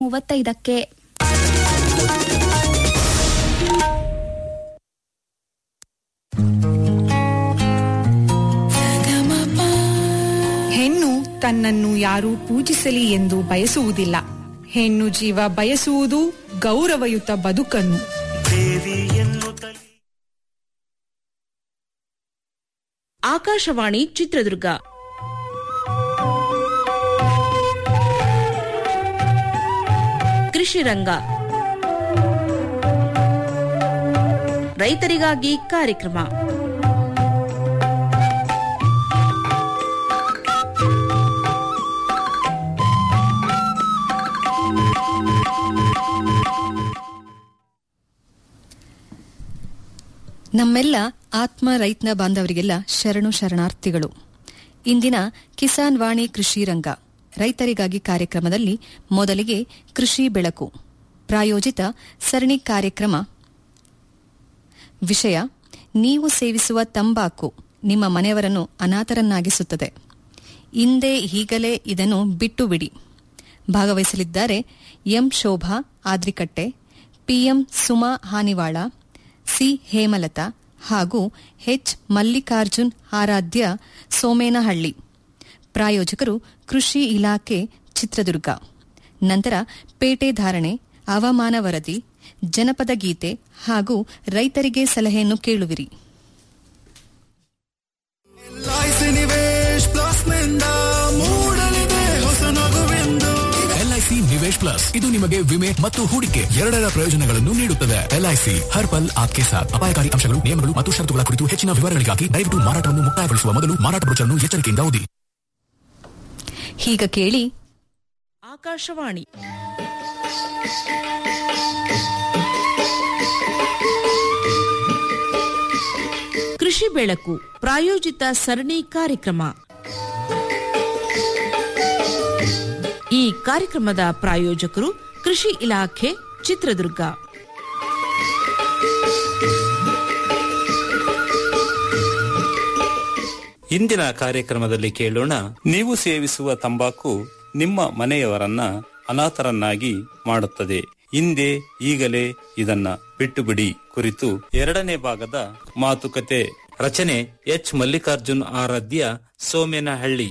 ಮೂವತ್ತೈದಕ್ಕೆ ಹೆಣ್ಣು ತನ್ನನ್ನು ಯಾರೂ ಪೂಜಿಸಲಿ ಎಂದು ಬಯಸುವುದಿಲ್ಲ ಹೆಣ್ಣು ಜೀವ ಬಯಸುವುದು ಗೌರವಯುತ ಬದುಕನ್ನು ಆಕಾಶವಾಣಿ ಚಿತ್ರದುರ್ಗ ಕೃಷಿ ರಂಗ ರೈತರಿಗಾಗಿ ಕಾರ್ಯಕ್ರಮ ನಮ್ಮೆಲ್ಲ ಆತ್ಮ ರೈತನ ಬಾಂಧವರಿಗೆಲ್ಲ ಶರಣು ಶರಣಾರ್ಥಿಗಳು ಇಂದಿನ ಕಿಸಾನ್ ವಾಣಿ ಕೃಷಿ ರಂಗ ರೈತರಿಗಾಗಿ ಕಾರ್ಯಕ್ರಮದಲ್ಲಿ ಮೊದಲಿಗೆ ಕೃಷಿ ಬೆಳಕು ಪ್ರಾಯೋಜಿತ ಸರಣಿ ಕಾರ್ಯಕ್ರಮ ವಿಷಯ ನೀವು ಸೇವಿಸುವ ತಂಬಾಕು ನಿಮ್ಮ ಮನೆಯವರನ್ನು ಅನಾಥರನ್ನಾಗಿಸುತ್ತದೆ ಇಂದೇ ಈಗಲೇ ಇದನ್ನು ಬಿಟ್ಟು ಬಿಡಿ ಭಾಗವಹಿಸಲಿದ್ದಾರೆ M Shobha Adrikatte PM Suma Hanivala C Hemalata ಹಾಗೂ ಎಚ್ ಮಲ್ಲಿಕಾರ್ಜುನ್ ಆರಾಧ್ಯ ಸೋಮೇನಹಳ್ಳಿ ಪ್ರಾಯೋಜಕರು ಕೃಷಿ ಇಲಾಖೆ ಚಿತ್ರದುರ್ಗ ನಂತರ ಪೇಟೆ ಧಾರಣೆ ಹವಾಮಾನ ವರದಿ ಜನಪದ ಗೀತೆ ಹಾಗೂ ರೈತರಿಗೆ ಸಲಹೆಯನ್ನು ಕೇಳುವಿರಿ ಎಲ್ಐಸಿ ನಿವೇಶ್ ಪ್ಲಸ್ ನಿಂದ ಮೂಡಲಿದೆ ಹೊಸ ನಗುವೆಂದು ಎಲ್ಐಸಿ ನಿವೇಶ್ ಪ್ಲಸ್ ಇದು ನಿಮಗೆ ವಿಮೆ ಮತ್ತು ಹೂಡಿಕೆ ಎರಡರ ಪ್ರಯೋಜನಗಳನ್ನು ನೀಡುತ್ತದೆ ಎಲ್ಐಸಿ ಹರ್ ಪಲ್ ಆಪ್ಕೆ ಸಾಥ್ ಅಪಾಯಕಾರಿ ಅಂಶಗಳು ನಿಯಮಗಳು ಮತ್ತು ಷರತ್ತುಗಳ ಕುರಿತು ಹೆಚ್ಚಿನ ವಿವರಗಳಿಗಾಗಿ ದಯವಿಟ್ಟು ಮಾರಾಟವನ್ನು ಮುಕ್ತಾಯಗೊಳಿಸುವ ಮೊದಲು ಮಾರಾಟ ಬ್ರೋಚರ್ನ್ನು ಎಚ್ಚರಿಕೆಯಿಂದ ಓದಿ ಈಗ ಕೇಳಿ ಆಕಾಶವಾಣಿ ಕೃಷಿ ಬೆಳಕು ಪ್ರಾಯೋಜಿತ ಸರಣಿ ಕಾರ್ಯಕ್ರಮ ಈ ಕಾರ್ಯಕ್ರಮದ ಪ್ರಾಯೋಜಕರು ಕೃಷಿ ಇಲಾಖೆ ಚಿತ್ರದುರ್ಗ ಇಂದಿನ ಕಾರ್ಯಕ್ರಮದಲ್ಲಿ ಕೇಳೋಣ ನೀವು ಸೇವಿಸುವ ತಂಬಾಕು ನಿಮ್ಮ ಮನೆಯವರನ್ನ ಅನಾಥರನ್ನಾಗಿ ಮಾಡುತ್ತದೆ ಹಿಂದೆ ಈಗಲೇ ಇದನ್ನ ಬಿಟ್ಟು ಬಿಡಿ ಕುರಿತು ಎರಡನೇ ಭಾಗದ ಮಾತುಕತೆ ರಚನೆ ಎಚ್ ಮಲ್ಲಿಕಾರ್ಜುನ್ ಆರಾಧ್ಯ ಸೋಮೇನಹಳ್ಳಿ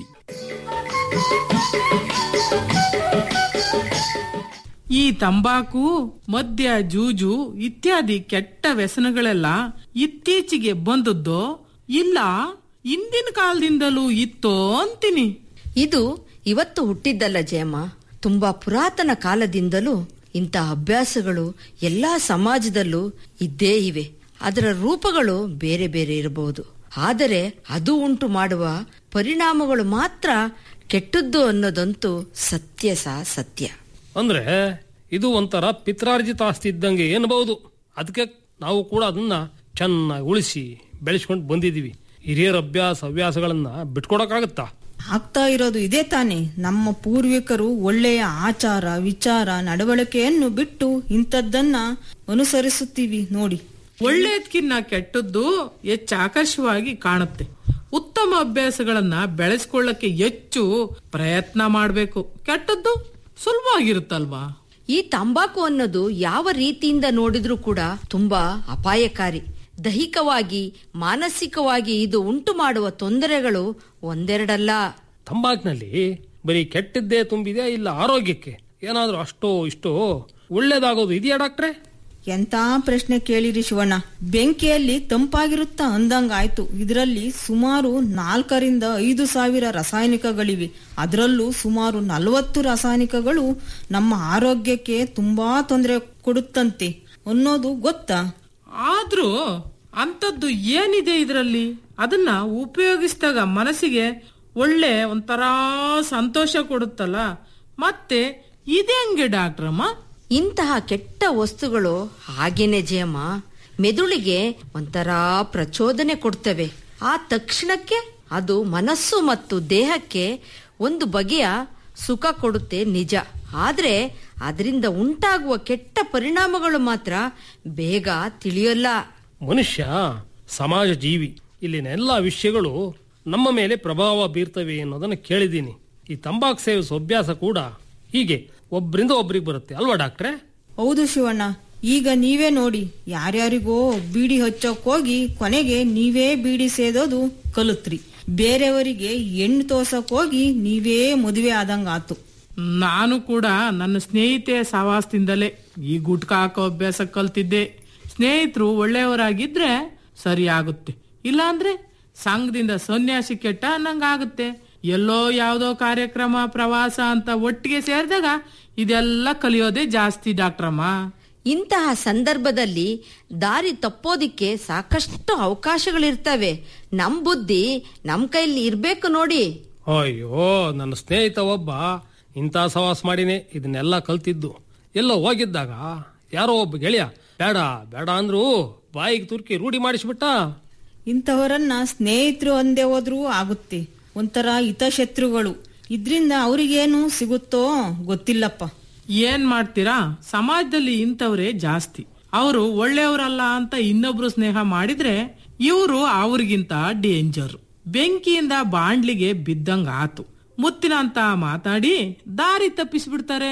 ಈ ತಂಬಾಕು ಮದ್ಯ ಜೂಜು ಇತ್ಯಾದಿ ಕೆಟ್ಟ ವ್ಯಸನಗಳೆಲ್ಲ ಇತ್ತೀಚೆಗೆ ಬಂದದ್ದೋ ಇಲ್ಲ ಇಂದಿನ ಕಾಲದಿಂದಲೂ ಇತ್ತೋ ಅಂತೀನಿ ಇದು ಇವತ್ತು ಹುಟ್ಟಿದ್ದಲ್ಲ ಜಯಮ್ಮ ತುಂಬಾ ಪುರಾತನ ಕಾಲದಿಂದಲೂ ಇಂಥ ಅಭ್ಯಾಸಗಳು ಎಲ್ಲಾ ಸಮಾಜದಲ್ಲೂ ಇದ್ದೇ ಇವೆ ಅದರ ರೂಪಗಳು ಬೇರೆ ಬೇರೆ ಇರಬಹುದು ಆದರೆ ಅದು ಉಂಟು ಮಾಡುವ ಪರಿಣಾಮಗಳು ಮಾತ್ರ ಕೆಟ್ಟದ್ದು ಅನ್ನೋದಂತೂ ಸತ್ಯ ಸಹ ಸತ್ಯ ಅಂದ್ರೆ ಇದು ಒಂಥರ ಪಿತ್ರಾರ್ಜಿತ ಆಸ್ತಿ ಇದ್ದಂಗೆ ಎನ್ನಬಹುದು ಅದಕ್ಕೆ ನಾವು ಕೂಡ ಅದನ್ನ ಚೆನ್ನಾಗಿ ಉಳಿಸಿ ಬೆಳೆಸ್ಕೊಂಡು ಬಂದಿದೀವಿ ಹಿರಿಯರ ಅಭ್ಯಾಸ ಹವ್ಯಾಸಗಳನ್ನ ಬಿಟ್ಕೊಡಕ್ಕಾಗತ್ತಾ ಆಗ್ತಾ ಇರೋದು ಇದೇ ತಾನೆ ನಮ್ಮ ಪೂರ್ವಿಕರು ಒಳ್ಳೆಯ ಆಚಾರ ವಿಚಾರ ನಡವಳಿಕೆಯನ್ನು ಬಿಟ್ಟು ಇಂಥದ್ದನ್ನ ಅನುಸರಿಸುತ್ತೀವಿ ನೋಡಿ ಒಳ್ಳೇದ್ಕಿನ್ನ ಕೆಟ್ಟದ್ದು ಹೆಚ್ಚು ಆಕರ್ಷವಾಗಿ ಕಾಣುತ್ತೆ ಉತ್ತಮ ಅಭ್ಯಾಸಗಳನ್ನ ಬೆಳೆಸ್ಕೊಳ್ಳಕ್ಕೆ ಹೆಚ್ಚು ಪ್ರಯತ್ನ ಮಾಡಬೇಕು ಕೆಟ್ಟದ್ದು ಸುಲಭವಾಗಿರುತ್ತಲ್ವಾ ಈ ತಂಬಾಕು ಅನ್ನೋದು ಯಾವ ರೀತಿಯಿಂದ ನೋಡಿದ್ರೂ ಕೂಡ ತುಂಬಾ ಅಪಾಯಕಾರಿ ದೈಹಿಕವಾಗಿ ಮಾನಸಿಕವಾಗಿ ಇದು ಉಂಟು ಮಾಡುವ ತೊಂದರೆಗಳು ಒಂದೆರಡಲ್ಲ ತಂಬಾಕಿನಲ್ಲಿ ಬರೀ ಕೆಟ್ಟದ್ದೇ ತುಂಬಿದೆ ಇಲ್ಲ ಆರೋಗ್ಯಕ್ಕೆ ಏನಾದ್ರೂ ಅಷ್ಟೋ ಇಷ್ಟೋ ಒಳ್ಳೇದಾಗೋದು ಇದೆಯಾ ಡಾಕ್ಟ್ರೆ ಎಂತ ಪ್ರಶ್ನೆ ಕೇಳಿರಿ ಶಿವಣ್ಣ ಬೆಂಕಿಯಲ್ಲಿ ತಂಪಾಗಿರುತ್ತಾ ಅಂದಂಗಾಯ್ತು ಇದರಲ್ಲಿ ಸುಮಾರು ನಾಲ್ಕರಿಂದ ಐದು ಸಾವಿರ ರಾಸಾಯನಿಕಗಳಿವೆ ಅದರಲ್ಲೂ ಸುಮಾರು ನಲವತ್ತು ರಾಸಾಯನಿಕಗಳು ನಮ್ಮ ಆರೋಗ್ಯಕ್ಕೆ ತುಂಬಾ ತೊಂದರೆ ಕೊಡುತ್ತಂತೆ ಅನ್ನೋದು ಗೊತ್ತಾ ಆದ್ರೂ ಅಂತದ್ದು ಏನಿದೆ ಇದರಲ್ಲಿ ಅದನ್ನ ಉಪಯೋಗಿಸಿದಾಗ ಮನಸ್ಸಿಗೆ ಒಳ್ಳೆ ಒಂಥರ ಸಂತೋಷ ಕೊಡುತ್ತಲ್ಲ ಮತ್ತೆ ಇದೆ ಹಂಗೆ ಡಾಕ್ಟ್ರಮ್ಮ ಇಂತಹ ಕೆಟ್ಟ ವಸ್ತುಗಳು ಹಾಗೇನೆ ಜಯಮ್ಮ ಮೆದುಳಿಗೆ ಒಂಥರ ಪ್ರಚೋದನೆ ಕೊಡ್ತವೆ ಆ ತಕ್ಷಣಕ್ಕೆ ಅದು ಮನಸ್ಸು ಮತ್ತು ದೇಹಕ್ಕೆ ಒಂದು ಬಗೆಯ ಸುಖ ಕೊಡುತ್ತೆ ನಿಜ ಆದ್ರೆ ಅದರಿಂದ ಉಂಟಾಗುವ ಕೆಟ್ಟ ಪರಿಣಾಮಗಳು ಮಾತ್ರ ಬೇಗ ತಿಳಿಯಲ್ಲ ಮನುಷ್ಯ ಸಮಾಜ ಜೀವಿ ಇಲ್ಲಿನ ಎಲ್ಲಾ ವಿಷಯಗಳು ನಮ್ಮ ಮೇಲೆ ಪ್ರಭಾವ ಬೀರ್ತವೆ ಅನ್ನೋದನ್ನ ಕೇಳಿದ್ದೀನಿ ಈ ತಂಬಾಕು ಸೇವಿಸುವ ಅಭ್ಯಾಸ ಕೂಡ ಹೀಗೆ ಒಬ್ರಿಂದ ಒಬ್ರಿಗೆ ಬರುತ್ತೆ ಅಲ್ವಾ ಡಾಕ್ಟ್ರೆ ಹೌದು ಶಿವಣ್ಣ ಈಗ ನೀವೇ ನೋಡಿ ಯಾರ್ಯಾರಿಗೋ ಬೀಡಿ ಹಚ್ಚೋಕ್ ಹೋಗಿ ಕೊನೆಗೆ ನೀವೇ ಬೀಡಿ ಸೇದೋದು ಕಲುತ್ರಿ ಬೇರೆಯವರಿಗೆ ಹೆಣ್ಣು ತೋರ್ಸಕ್ ಹೋಗಿ ನೀವೇ ಮದುವೆ ಆದಂಗ ಆತು ನಾನು ಕೂಡ ನನ್ನ ಸ್ನೇಹಿತೆ ಸವಾಸದಿಂದಲೇ ಈ ಗುಟ್ಕ ಹಾಕೋ ಅಭ್ಯಾಸ ಕಲ್ತಿದ್ದೆ ಸ್ನೇಹಿತರು ಒಳ್ಳೆಯವರಾಗಿದ್ರೆ ಸರಿ ಆಗುತ್ತೆ ಇಲ್ಲಾಂದ್ರೆ ಸಂಘದಿಂದ ಸನ್ಯಾಸಿ ಕೆಟ್ಟ ಅನ್ನಂಗಾಗುತ್ತೆ ಎಲ್ಲೋ ಯಾವ್ದೋ ಕಾರ್ಯಕ್ರಮ ಪ್ರವಾಸ ಅಂತ ಒಟ್ಟಿಗೆ ಸೇರಿದಾಗ ಇದೆಲ್ಲ ಕಲಿಯೋದೇ ಜಾಸ್ತಿ ಡಾಕ್ಟ್ರಮ್ಮ ಇಂತಹ ಸಂದರ್ಭದಲ್ಲಿ ದಾರಿ ತಪ್ಪೋದಿಕ್ಕೆ ಸಾಕಷ್ಟು ಅವಕಾಶಗಳಿರ್ತವೆ ನಮ್ ಬುದ್ಧಿ ನಮ್ ಕೈಲಿ ಇರ್ಬೇಕು ನೋಡಿ ಅಯ್ಯೋ ನನ್ನ ಸ್ನೇಹಿತ ಒಬ್ಬ ಇಂಥ ಸವಾಸ ಮಾಡಿನೇ ಇದನ್ನೆಲ್ಲ ಕಲ್ತಿದ್ದು ಎಲ್ಲೋ ಹೋಗಿದ್ದಾಗ ಯಾರೋ ಒಬ್ಬ ಗೆಳೆಯ ಬೇಡ ಬೇಡ ಅಂದ್ರು ಬಾಯಿಗೆ ತುರ್ಕಿ ರೂಢಿ ಮಾಡಿಸ್ಬಿಟ್ಟ ಇಂಥವರನ್ನ ಸ್ನೇಹಿತರು ಅಂದೇ ಹೋದ್ರೂ ಆಗುತ್ತೆ ಒಂಥರ ಹಿತಶತ್ರುಗಳು ಇದ್ರಿಂದ ಅವ್ರಿಗೇನು ಸಿಗುತ್ತೋ ಗೊತ್ತಿಲ್ಲಪ್ಪ ಏನ್ ಮಾಡ್ತೀರಾ ಸಮಾಜದಲ್ಲಿ ಇಂಥವ್ರೇ ಜಾಸ್ತಿ ಅವರು ಒಳ್ಳೆಯವರಲ್ಲ ಅಂತ ಇನ್ನೊಬ್ರು ಸ್ನೇಹ ಮಾಡಿದ್ರೆ ಇವರು ಅವ್ರಿಗಿಂತ ಡೇಂಜರ್ ಬೆಂಕಿಯಿಂದ ಬಾಂಡ್ಲಿಗೆ ಬಿದ್ದಂಗ ಆತು ಮುತ್ತಿನ ಅಂತ ಮಾತಾಡಿ ದಾರಿ ತಪ್ಪಿಸ್ಬಿಡ್ತಾರೆ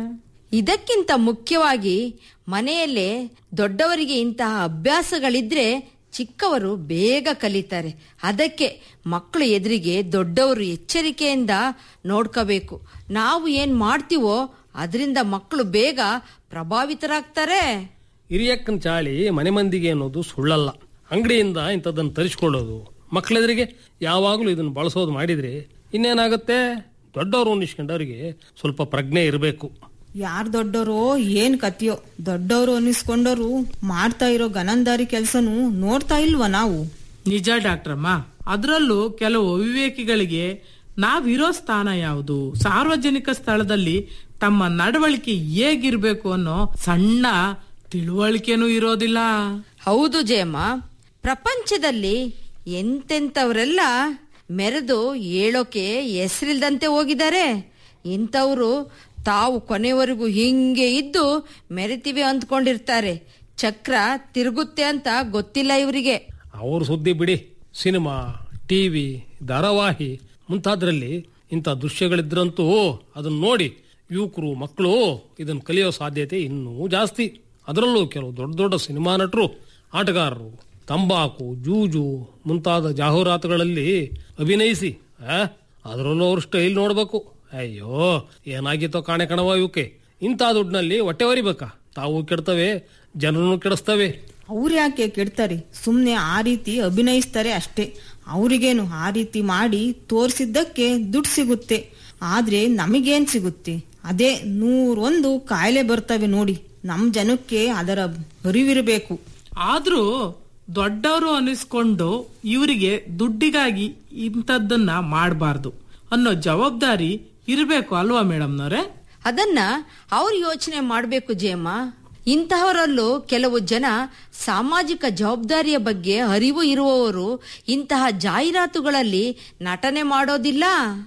ಇದಕ್ಕಿಂತ ಮುಖ್ಯವಾಗಿ ಮನೆಯಲ್ಲೇ ದೊಡ್ಡವರಿಗೆ ಇಂತಹ ಅಭ್ಯಾಸಗಳಿದ್ರೆ ಚಿಕ್ಕವರು ಬೇಗ ಕಲಿತಾರೆ ಅದಕ್ಕೆ ಮಕ್ಕಳು ಎದುರಿಗೆ ದೊಡ್ಡವರು ಎಚ್ಚರಿಕೆಯಿಂದ ನೋಡ್ಕೋಬೇಕು ನಾವು ಏನ್ ಮಾಡ್ತೀವೋ ಅದರಿಂದ ಮಕ್ಕಳು ಬೇಗ ಪ್ರಭಾವಿತರಾಗ್ತಾರೆ ಹಿರಿಯಕ್ಕನ ಚಾಳಿ ಮನೆ ಮಂದಿಗೆ ಅನ್ನೋದು ಸುಳ್ಳಲ್ಲ ಅಂಗಡಿಯಿಂದ ಇಂಥದ್ದನ್ನು ತರಿಸ್ಕೊಳ್ಳೋದು ಮಕ್ಕಳೆದುರಿಗೆ ಯಾವಾಗಲೂ ಇದನ್ನು ಬಳಸೋದು ಮಾಡಿದ್ರೆ ಇನ್ನೇನಾಗುತ್ತೆ ದೊಡ್ಡವರು ಅನ್ನಿಸ್ಕೊಂಡವ್ರಿಗೆ ಸ್ವಲ್ಪ ಪ್ರಜ್ಞೆ ಇರಬೇಕು ಯಾರ್ ದೊಡ್ಡೋರೋ ಏನ್ ಕತಿಯೋ ದೊಡ್ಡವರು ಅನ್ನಿಸ್ಕೊಂಡವರು ಮಾಡ್ತಾ ಇರೋ ಗನಂದಾರಿ ಕೆಲ್ಸನು ನೋಡ್ತಾ ಇಲ್ವಾ ನಾವು ನಿಜ ಡಾಕ್ಟ್ರಮ್ಮ ಅದರಲ್ಲೂ ಕೆಲವು ಅವಿವೇಕಿಗಳಿಗೆ ನಾವಿರೋ ಸ್ಥಾನ ಯಾವುದು ಸಾರ್ವಜನಿಕ ಸ್ಥಳದಲ್ಲಿ ತಮ್ಮ ನಡವಳಿಕೆ ಹೇಗಿರ್ಬೇಕು ಅನ್ನೋ ಸಣ್ಣ ತಿಳುವಳಿಕೆನೂ ಇರೋದಿಲ್ಲ ಹೌದು ಜಯಮ್ಮ ಪ್ರಪಂಚದಲ್ಲಿ ಎಂತೆಂಥವರೆಲ್ಲ ಮೆರೆದು ಹೇಳೋಕೆ ಹೆಸರಿಲ್ದಂತೆ ಹೋಗಿದ್ದಾರೆ ಇಂಥವ್ರು ತಾವು ಕೊನೆವರೆಗೂ ಹಿಂಗೆ ಇದ್ದು ಮೆರೆತಿವೆ ಅಂದ್ಕೊಂಡಿರ್ತಾರೆ ಚಕ್ರ ತಿರುಗುತ್ತೆ ಅಂತ ಗೊತ್ತಿಲ್ಲ ಇವರಿಗೆ ಅವ್ರ ಸುದ್ದಿ ಬಿಡಿ ಸಿನಿಮಾ ಟಿವಿ ಧಾರಾವಾಹಿ ಮುಂತಾದ್ರಲ್ಲಿ ಇಂಥ ದೃಶ್ಯಗಳಿದ್ರಂತೂ ಅದನ್ನ ನೋಡಿ ಯುವಕರು ಮಕ್ಕಳು ಇದನ್ನು ಕಲಿಯೋ ಸಾಧ್ಯತೆ ಇನ್ನೂ ಜಾಸ್ತಿ ಅದರಲ್ಲೂ ಕೆಲವು ದೊಡ್ಡ ದೊಡ್ಡ ಸಿನಿಮಾ ನಟರು ಆಟಗಾರರು ತಂಬಾಕು ಜೂಜು ಮುಂತಾದ ಜಾಹೀರಾತುಗಳಲ್ಲಿ ಅಭಿನಯಿಸಿ ಆ, ಅದರಲ್ಲೂ ಅವ್ರ ಸ್ಟೈಲ್ ನೋಡ್ಬೇಕು ಅಯ್ಯೋ ಏನಾಗಿತ್ತೋ ಕಾಣೆ ಕಣವ ಇವಕ್ಕೆ ಇಂಥ ದುಡ್ಡಿನಲ್ಲಿ ಹೊಟ್ಟೆ ಹೊರಿಬೇಕಾ ತಾವು ಕೆಡ್ತವೆ ಜನರನ್ನು ಕೆಡಿಸ್ತವೆ ಅವ್ರು ಯಾಕೆ ಕೆಡ್ತಾರೆ ಸುಮ್ನೆ ಆ ರೀತಿ ಅಭಿನಯಿಸ್ತಾರೆ ಅಷ್ಟೇ ಅವ್ರಿಗೇನು ಆ ರೀತಿ ಮಾಡಿ ತೋರ್ಸಿದ್ದಕ್ಕೆ ದುಡ್ಡು ಸಿಗುತ್ತೆ ಆದ್ರೆ ನಮಗೇನ್ ಸಿಗುತ್ತೆ ಅದೇ ನೂರೊಂದು ಕಾಯಿಲೆ ಬರ್ತವೆ ನೋಡಿ ನಮ್ ಜನಕ್ಕೆ ಅದರ ಅರಿವಿರಬೇಕು ಆದ್ರೂ ದೊಡ್ಡವರು ಅನಿಸ್ಕೊಂಡು ಇವರಿಗೆ ದುಡ್ಡಿಗಾಗಿ ಇಂಥದ್ದನ್ನ ಮಾಡಬಾರ್ದು ಅನ್ನೋ ಜವಾಬ್ದಾರಿ ಇರಬೇಕು ಅಲ್ವಾ ಮೇಡಮ್ನವ್ರೆ ಅದನ್ನ ಅವ್ರು ಯೋಚನೆ ಮಾಡಬೇಕು ಜಯಮ್ಮ ಇಂತಹವರಲ್ಲೂ ಕೆಲವು ಜನ ಸಾಮಾಜಿಕ ಜವಾಬ್ದಾರಿಯ ಬಗ್ಗೆ ಅರಿವು ಇರುವವರು ಇಂತಹ ಜಾಹೀರಾತುಗಳಲ್ಲಿ ನಟನೆ ಮಾಡೋದಿಲ್ಲ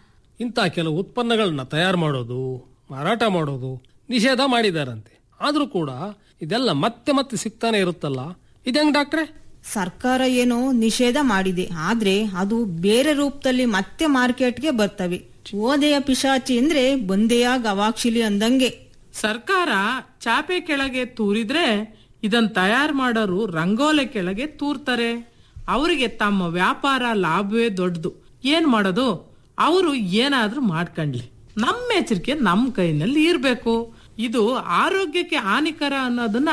ಇಂಥ ಕೆಲವು ಉತ್ಪನ್ನಗಳನ್ನ ತಯಾರು ಮಾಡೋದು ಮಾರಾಟ ಮಾಡೋದು ನಿಷೇಧ ಮಾಡಿದಾರಂತೆ ಆದ್ರೂ ಕೂಡ ಇದೆಲ್ಲ ಮತ್ತೆ ಮತ್ತೆ ಸಿಗ್ತಾನೆ ಇರುತ್ತಲ್ಲ ಇದಂಗ್ ಡಾಕ್ಟ್ರೆ ಸರ್ಕಾರ ಏನೋ ನಿಷೇಧ ಮಾಡಿದೆ ಆದ್ರೆ ಅದು ಬೇರೆ ರೂಪದಲ್ಲಿ ಮತ್ತೆ ಮಾರ್ಕೆಟ್ಗೆ ಬರ್ತವೆ ಓದೆಯ ಪಿಶಾಚಿ ಅಂದ್ರೆ ಬಂದೆಯ ಗವಾಕ್ಷಿಲಿ ಅಂದಂಗೆ ಸರ್ಕಾರ ಚಾಪೆ ಕೆಳಗೆ ತೂರಿದ್ರೆ ಇದನ್ ತಯಾರು ಮಾಡೋರು ರಂಗೋಲೆ ಕೆಳಗೆ ತೂರ್ತಾರೆ ಅವರಿಗೆ ತಮ್ಮ ವ್ಯಾಪಾರ ಲಾಭವೇ ದೊಡ್ಡದು ಏನ್ ಮಾಡೋದು ಅವರು ಏನಾದ್ರೂ ಮಾಡ್ಕೊಂಡ್ಲಿ ನಮ್ಮ ಎಚ್ಚರಿಕೆ ನಮ್ಮ ಕೈನಲ್ಲಿ ಇರ್ಬೇಕು ಇದು ಆರೋಗ್ಯಕ್ಕೆ ಹಾನಿಕರ ಅನ್ನೋದನ್ನ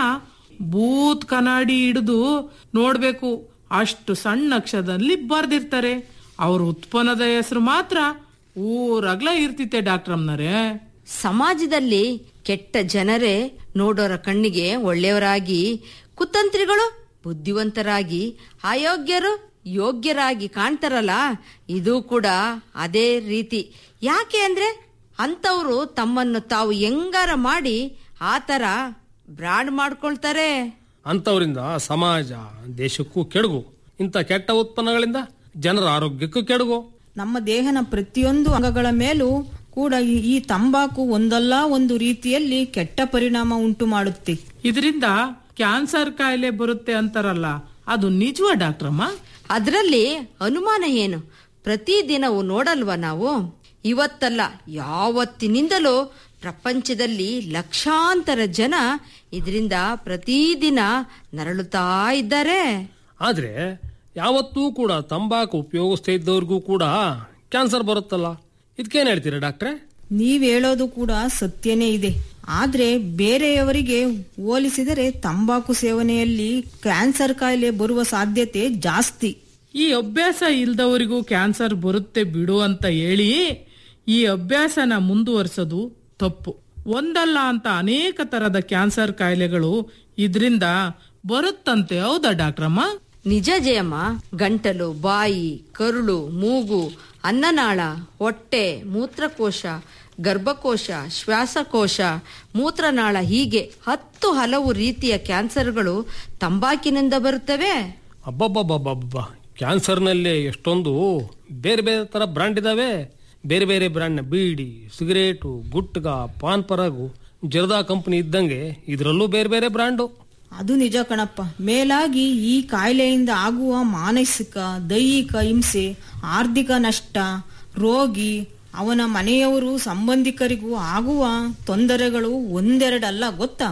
ಬೂತ್ ಕನ್ನಡಿ ಹಿಡಿದು ನೋಡ್ಬೇಕು ಅಷ್ಟು ಸಣ್ಣ ಅಕ್ಷರದಲ್ಲಿ ಬರ್ದಿರ್ತಾರೆ ಅವ್ರ ಉತ್ಪನ್ನದ ಹೆಸರು ಮಾತ್ರ ಊರಗ್ಲ ಇರ್ತಿತ್ತೆ ಡಾಕ್ಟ್ರಮ್ನರೇ ಸಮಾಜದಲ್ಲಿ ಕೆಟ್ಟ ಜನರೇ ನೋಡೋರ ಕಣ್ಣಿಗೆ ಒಳ್ಳೆಯವರಾಗಿ ಕುತಂತ್ರಿಗಳು ಬುದ್ಧಿವಂತರಾಗಿ ಅಯೋಗ್ಯರು ಯೋಗ್ಯರಾಗಿ ಕಾಣ್ತಾರಲ್ಲ ಇದು ಕೂಡ ಅದೇ ರೀತಿ ಯಾಕೆ ಅಂದ್ರೆ ಅಂತವ್ರು ತಮ್ಮನ್ನು ತಾವು ಹೆಂಗಾರ ಮಾಡಿ ಆ ತರ ಬ್ರಾಂಡ್ ಮಾಡ್ಕೊಳ್ತಾರೆ ಅಂಥವರಿಂದ ಸಮಾಜ ದೇಶಕ್ಕೂ ಕೆಡುಗು ಇಂಥ ಕೆಟ್ಟ ಉತ್ಪನ್ನಗಳಿಂದ ಜನರ ಆರೋಗ್ಯಕ್ಕೂ ಕೆಡುಗು ನಮ್ಮ ದೇಹನ ಪ್ರತಿಯೊಂದು ಅಂಗಗಳ ಮೇಲೂ ಕೂಡ ಈ- ಈ ತಂಬಾಕು ಒಂದಲ್ಲ ಒಂದು ರೀತಿಯಲ್ಲಿ ಕೆಟ್ಟ ಪರಿಣಾಮ ಉಂಟು ಮಾಡುತ್ತೆ ಇದರಿಂದ ಕ್ಯಾನ್ಸರ್ ಕಾಯಿಲೆ ಬರುತ್ತೆ ಅಂತಾರಲ್ಲ ಅದು ನಿಜವಾ ಡಾಕ್ಟ್ರಮ್ಮ ಅದರಲ್ಲಿ ಅನುಮಾನ ಏನು ಪ್ರತಿದಿನವೂ ನೋಡಲ್ವಾ ನಾವು ಇವತ್ತಲ್ಲ ಯಾವತ್ತಿನಿಂದಲೂ ಪ್ರಪಂಚದಲ್ಲಿ ಲಕ್ಷಾಂತರ ಜನ ಇದರಿಂದ ಪ್ರತಿದಿನ ನರಳುತ್ತಾ ಇದ್ದಾರೆ ಆದ್ರೆ ಯಾವತ್ತೂ ಕೂಡ ತಂಬಾಕು ಉಪಯೋಗಿಸ್ತಾ ಇದ್ದವ್ರಿಗೂ ಕೂಡ ಕ್ಯಾನ್ಸರ್ ಬರುತ್ತಲ್ಲ ಇದಕ್ಕೇನ್ ಹೇಳ್ತೀರಾ ಡಾಕ್ಟ್ರೆ ನೀವ್ ಹೇಳೋದು ಕೂಡ ಸತ್ಯನೇ ಇದೆ ಆದ್ರೆ ಬೇರೆಯವರಿಗೆ ಹೋಲಿಸಿದರೆ ತಂಬಾಕು ಸೇವನೆಯಲ್ಲಿ ಕ್ಯಾನ್ಸರ್ ಕಾಯಿಲೆ ಬರುವ ಸಾಧ್ಯತೆ ಜಾಸ್ತಿ ಈ ಅಭ್ಯಾಸ ಇಲ್ದವರಿಗೂ ಕ್ಯಾನ್ಸರ್ ಬರುತ್ತೆ ಬಿಡು ಅಂತ ಹೇಳಿ ಈ ಅಭ್ಯಾಸನ ಮುಂದುವರಿಸೋದು ತಪ್ಪು ಒಂದಲ್ಲ ಅಂತ ಅನೇಕ ತರದ ಕ್ಯಾನ್ಸರ್ ಕಾಯಿಲೆಗಳು ಇದರಿಂದ ಬರುತ್ತಂತೆ ಹೌದಾ ಡಾಕ್ಟ್ರಮ್ಮ ನಿಜ ಜಯಮ್ಮ ಗಂಟಲು ಬಾಯಿ ಕರುಳು ಮೂಗು ಅನ್ನನಾಳ ಹೊಟ್ಟೆ ಮೂತ್ರಕೋಶ ಗರ್ಭಕೋಶ ಶ್ವಾಸಕೋಶ ಮೂತ್ರನಾಳ ಹೀಗೆ ಹತ್ತು ಹಲವು ರೀತಿಯ ಕ್ಯಾನ್ಸರ್ಗಳು ತಂಬಾಕಿನಿಂದ ಬರುತ್ತವೆ ಅಬ್ಬಬ್ಬಬ್ಬಬ್ಬ ಕ್ಯಾನ್ಸರ್ನಲ್ಲೇ ಎಷ್ಟೊಂದು ಬೇರೆ ಬೇರೆ ತರ ಬ್ರ್ಯಾಂಡ್ ಇದಾವೆ ಬೇರೆ ಬೇರೆ ಬ್ರ್ಯಾಂಡ್ನ ಬೀಡಿ ಸಿಗರೇಟು ಗುಟ್ಗ ಪಾನ್ ಪರಾಗು ಜರ್ದಾ ಕಂಪನಿ ಇದ್ದಂಗೆ ಇದರಲ್ಲೂ ಬೇರೆ ಬೇರೆ ಬ್ರ್ಯಾಂಡು ಅದು ನಿಜ ಕಣಪ್ಪ ಮೇಲಾಗಿ ಈ ಕಾಯಿಲೆಯಿಂದ ಆಗುವ ಮಾನಸಿಕ ದೈಹಿಕ ಹಿಂಸೆ ಆರ್ಥಿಕ ನಷ್ಟ ರೋಗಿ ಅವನ ಮನೆಯವರು ಸಂಬಂಧಿಕರಿಗೂ ಆಗುವ ತೊಂದರೆಗಳು ಒಂದೆರಡಲ್ಲ ಗೊತ್ತಾ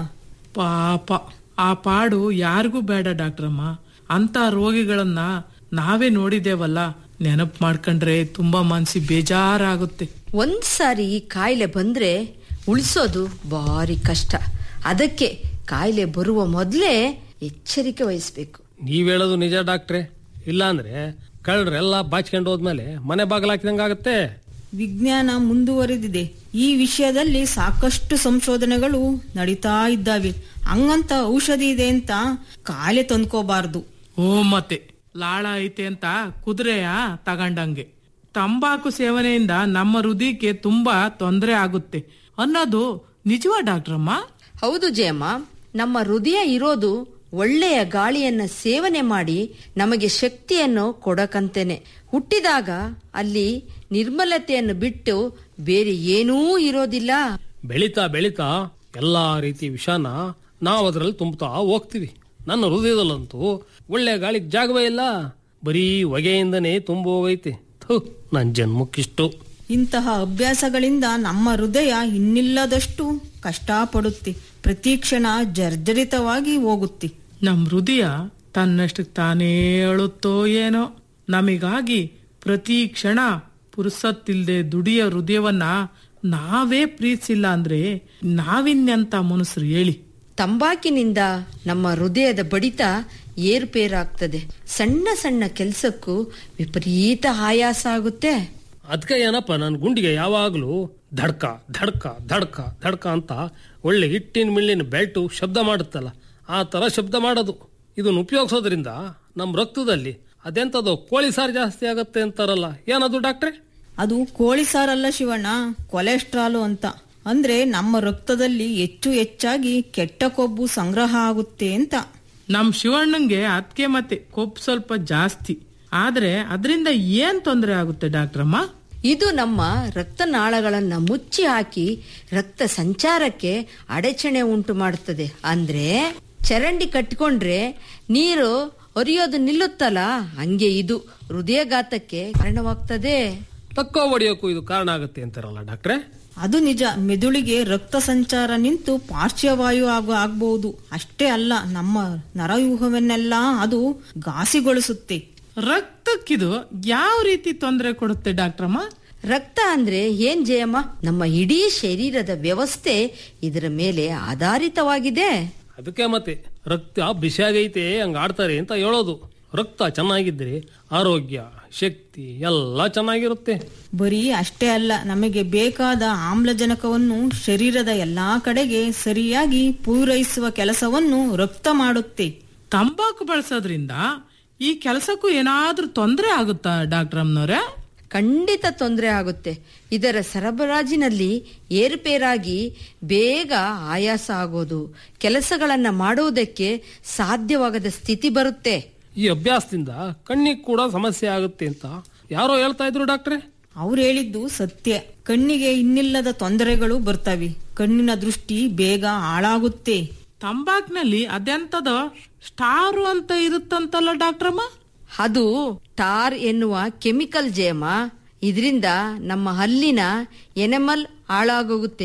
ಪಾಪ ಆ ಪಾಡು ಯಾರಿಗೂ ಬೇಡ ಡಾಕ್ಟ್ರಮ್ಮ ಅಂತ ರೋಗಿಗಳನ್ನ ನಾವೇ ನೋಡಿದೇವಲ್ಲ ನೆನಪು ಮಾಡ್ಕೊಂಡ್ರೆ ತುಂಬಾ ಮನ್ಸಿ ಬೇಜಾರಾಗುತ್ತೆ ಒಂದ್ಸಾರಿ ಈ ಕಾಯಿಲೆ ಬಂದ್ರೆ ಉಳಿಸೋದು ಭಾರಿ ಕಷ್ಟ ಅದಕ್ಕೆ ಕಾಯಿಲೆ ಬರುವ ಮೊದಲೇ ಎಚ್ಚರಿಕೆ ವಹಿಸ್ಬೇಕು ನೀವ್ ಹೇಳೋದು ನಿಜ ಡಾಕ್ಟ್ರೆ ಇಲ್ಲಾಂದ್ರೆ ಕಳ್ಳರೆಲ್ಲ ಬಾಚ್ಕೊಂಡು ಹೋದ್ಮೇಲೆ ಮನೆ ಬಾಗಿಲಾಕಿದಂಗಾಗತ್ತೆ ವಿಜ್ಞಾನ ಮುಂದುವರೆದಿದೆ ಈ ವಿಷಯದಲ್ಲಿ ಸಾಕಷ್ಟು ಸಂಶೋಧನೆಗಳು ನಡೀತಾ ಇದ್ದಾವೆ ಹಂಗಂತ ಔಷಧಿ ಇದೆ ಅಂತ ಕಾಯಿಲೆ ತಂದ್ಕೋಬಾರ್ದು ಓ ಮತ್ತೆ ಲಾಳ ಐತೆ ಅಂತ ಕುದುರೆಯ ತಗಂಡಂಗೆ ತಂಬಾಕು ಸೇವನೆಯಿಂದ ನಮ್ಮ ಹೃದಯಕ್ಕೆ ತುಂಬಾ ತೊಂದರೆ ಆಗುತ್ತೆ ಅನ್ನೋದು ನಿಜವಾ ಡಾಕ್ಟ್ರಮ್ಮ ಹೌದು ಜಯಮ್ಮ ನಮ್ಮ ಹೃದಯ ಇರೋದು ಒಳ್ಳೆಯ ಗಾಳಿಯನ್ನ ಸೇವನೆ ಮಾಡಿ ನಮಗೆ ಶಕ್ತಿಯನ್ನು ಕೊಡಕಂತೇನೆ ಹುಟ್ಟಿದಾಗ ಅಲ್ಲಿ ನಿರ್ಮಲತೆಯನ್ನು ಬಿಟ್ಟು ಬೇರೆ ಏನೂ ಇರೋದಿಲ್ಲ ಬೆಳೀತಾ ಬೆಳೀತಾ ಎಲ್ಲಾ ರೀತಿ ವಿಷಾನ ನಾವು ಅದರಲ್ಲಿ ತುಂಬುತ್ತಾ ಹೋಗ್ತೀವಿ ನನ್ನ ಹೃದಯದಲ್ಲಂತೂ ಒಳ್ಳೆ ಗಾಳಿಗೆ ಜಾಗವೇ ಇಲ್ಲ ಬರೀ ಹೊಗೆಯಿಂದನೇ ತುಂಬ ಹೋಗೈತೆ ಥು ನನ್ನ ಜನ್ಮಕ್ಕಿಷ್ಟು ಇಂತಹ ಅಭ್ಯಾಸಗಳಿಂದ ನಮ್ಮ ಹೃದಯ ಇನ್ನಿಲ್ಲದಷ್ಟು ಕಷ್ಟಪಡುತ್ತೆ ಪ್ರತಿ ಕ್ಷಣ ಜರ್ಜರಿತವಾಗಿ ಹೋಗುತ್ತೆ ನಮ್ ಹೃದಯ ತನ್ನಷ್ಟಕ್ಕೆ ತಾನೇ ಅಳುತ್ತೋ ಏನೋ ನಮಿಗಾಗಿ ಪ್ರತಿ ಕ್ಷಣ ಪುರುಸತ್ತಿಲ್ದೆ ದುಡಿಯ ಹೃದಯವನ್ನ ನಾವೇ ಪ್ರೀತಿಸಿಲ್ಲ ಅಂದ್ರೆ ನಾವಿನ್ಯಂತ ಮನುಷ್ಯರು ಹೇಳಿ ತಂಬಾಕಿನಿಂದ ನಮ್ಮ ಹೃದಯದ ಬಡಿತ ಏರುಪೇರಾಗ್ತದೆ ಸಣ್ಣ ಸಣ್ಣ ಕೆಲಸಕ್ಕೂ ವಿಪರೀತ ಆಯಾಸ ಆಗುತ್ತೆ ಅದಕ್ಕೆ ಏನಪ್ಪ ನನ್ನ ಗುಂಡಿಗೆ ಯಾವಾಗಲೂ ಧಡ್ಕ ಧಡ್ಕ ಧಡ್ಕ ಧಡ್ಕ ಅಂತ ಒಳ್ಳೆ ಹಿಟ್ಟಿನ ಮಿಳ್ಳಿನ ಬೆಲ್ಟು ಶಬ್ದ ಮಾಡುತ್ತಲ್ಲ ಆ ತರ ಶಬ್ದ ಮಾಡೋದು ಇದನ್ನು ಉಪಯೋಗಿಸೋದ್ರಿಂದ ನಮ್ಮ ರಕ್ತದಲ್ಲಿ ಅದೆಂತದೋ ಕೋಳಿ ಸಾರು ಜಾಸ್ತಿ ಆಗತ್ತೆ ಅಂತಾರಲ್ಲ ಏನದು ಡಾಕ್ಟ್ರೆ ಅದು ಕೋಳಿ ಸಾರಲ್ಲ ಶಿವಣ್ಣ ಕೊಲೆಸ್ಟ್ರಾಲು ಅಂತ ಅಂದ್ರೆ ನಮ್ಮ ರಕ್ತದಲ್ಲಿ ಹೆಚ್ಚು ಹೆಚ್ಚಾಗಿ ಕೆಟ್ಟ ಕೊಬ್ಬು ಸಂಗ್ರಹ ಆಗುತ್ತೆ ಅಂತ ನಮ್ ಶಿವಣ್ಣಂಗೆ ಅದಕ್ಕೆ ಮತ್ತೆ ಕೊಬ್ಬು ಸ್ವಲ್ಪ ಜಾಸ್ತಿ ಆದ್ರೆ ಅದರಿಂದ ಏನ್ ತೊಂದರೆ ಆಗುತ್ತೆ ಡಾಕ್ಟ್ರಮ್ಮ ಇದು ನಮ್ಮ ರಕ್ತನಾಳಗಳನ್ನ ಮುಚ್ಚಿ ಹಾಕಿ ರಕ್ತ ಸಂಚಾರಕ್ಕೆ ಅಡಚಣೆ ಉಂಟು ಮಾಡುತ್ತದೆ ಅಂದ್ರೆ ಚರಂಡಿ ಕಟ್ಟಿಕೊಂಡ್ರೆ ನೀರು ಹರಿಯೋದು ನಿಲ್ಲುತ್ತಲ್ಲ ಹಂಗೆ ಇದು ಹೃದಯಘಾತಕ್ಕೆ ಕಾರಣವಾಗ್ತದೆ ತಕ್ಕ ಹೊಡೆಯೋಕ್ಕೂ ಇದು ಕಾರಣ ಆಗುತ್ತೆ ಅಂತಾರಲ್ಲ ಡಾಕ್ಟ್ರೆ ಅದು ನಿಜ ಮೆದುಳಿಗೆ ರಕ್ತ ಸಂಚಾರ ನಿಂತು ಪಾರ್ಶ್ವವಾಯು ಆಗ ಆಗ್ಬಹುದು ಅಷ್ಟೇ ಅಲ್ಲ ನಮ್ಮ ನರವ್ಯೂಹವನ್ನೆಲ್ಲ ಅದು ಘಾಸಿಗೊಳಿಸುತ್ತೆ ರಕ್ತಕ್ಕಿದು ಯಾವ ರೀತಿ ತೊಂದರೆ ಕೊಡುತ್ತೆ ಡಾಕ್ಟ್ರಮ್ಮ ರಕ್ತ ಅಂದ್ರೆ ಏನ್ ಜಯಮ್ಮ ನಮ್ಮ ಇಡೀ ಶರೀರದ ವ್ಯವಸ್ಥೆ ಇದರ ಮೇಲೆ ಆಧಾರಿತವಾಗಿದೆ ಅದಕ್ಕೆ ಮತ್ತೆ ರಕ್ತ ಬಿಸಿಯಾಗೈತೆ ಹಂಗ ಆಡ್ತಾರೆ ಅಂತ ಹೇಳೋದು ರಕ್ತ ಚೆನ್ನಾಗಿದ್ರೆ ಆರೋಗ್ಯ ಶಕ್ತಿ ಎಲ್ಲ ಚೆನ್ನಾಗಿರುತ್ತೆ ಬರೀ ಅಷ್ಟೇ ಅಲ್ಲ ನಮಗೆ ಬೇಕಾದ ಆಮ್ಲಜನಕವನ್ನು ಶರೀರದ ಎಲ್ಲಾ ಕಡೆಗೆ ಸರಿಯಾಗಿ ಪೂರೈಸುವ ಕೆಲಸವನ್ನು ರಕ್ತ ಮಾಡುತ್ತೆ ತಂಬಾಕು ಬಳಸೋದ್ರಿಂದ ಈ ಕೆಲಸಕ್ಕೂ ಏನಾದ್ರೂ ತೊಂದರೆ ಆಗುತ್ತಾ ಡಾಕ್ಟ್ರಮ್ನವ್ರೆ ಖಂಡಿತ ತೊಂದರೆ ಆಗುತ್ತೆ ಇದರ ಸರಬರಾಜಿನಲ್ಲಿ ಏರುಪೇರಾಗಿ ಬೇಗ ಆಯಾಸ ಆಗೋದು ಕೆಲಸಗಳನ್ನ ಮಾಡುವುದಕ್ಕೆ ಸಾಧ್ಯವಾಗದ ಸ್ಥಿತಿ ಬರುತ್ತೆ ಈ ಅಭ್ಯಾಸದಿಂದ ಕಣ್ಣಿಗೆ ಕೂಡ ಸಮಸ್ಯೆ ಆಗುತ್ತೆ ಅಂತ ಯಾರೋ ಹೇಳ್ತಾ ಇದ್ರು ಡಾಕ್ಟ್ರೆ ಅವ್ರು ಹೇಳಿದ್ದು ಸತ್ಯ ಕಣ್ಣಿಗೆ ಇನ್ನಿಲ್ಲದ ತೊಂದರೆಗಳು ಬರ್ತವೆ ಕಣ್ಣಿನ ದೃಷ್ಟಿ ಬೇಗ ಹಾಳಾಗುತ್ತೆ ತಂಬಾಕ್ನಲ್ಲಿ ಅದೆಂತದ ಸ್ಟಾರು ಅಂತ ಇರುತ್ತಂತಲ್ಲ ಡಾಕ್ಟ್ರಮ್ಮ ಅದು ಟಾರ್ ಎನ್ನುವ ಕೆಮಿಕಲ್ ಜಯಮ ಇದರಿಂದ ನಮ್ಮ ಹಲ್ಲಿನ ಎನೆಮಲ್ ಹಾಳಾಗೋಗುತ್ತೆ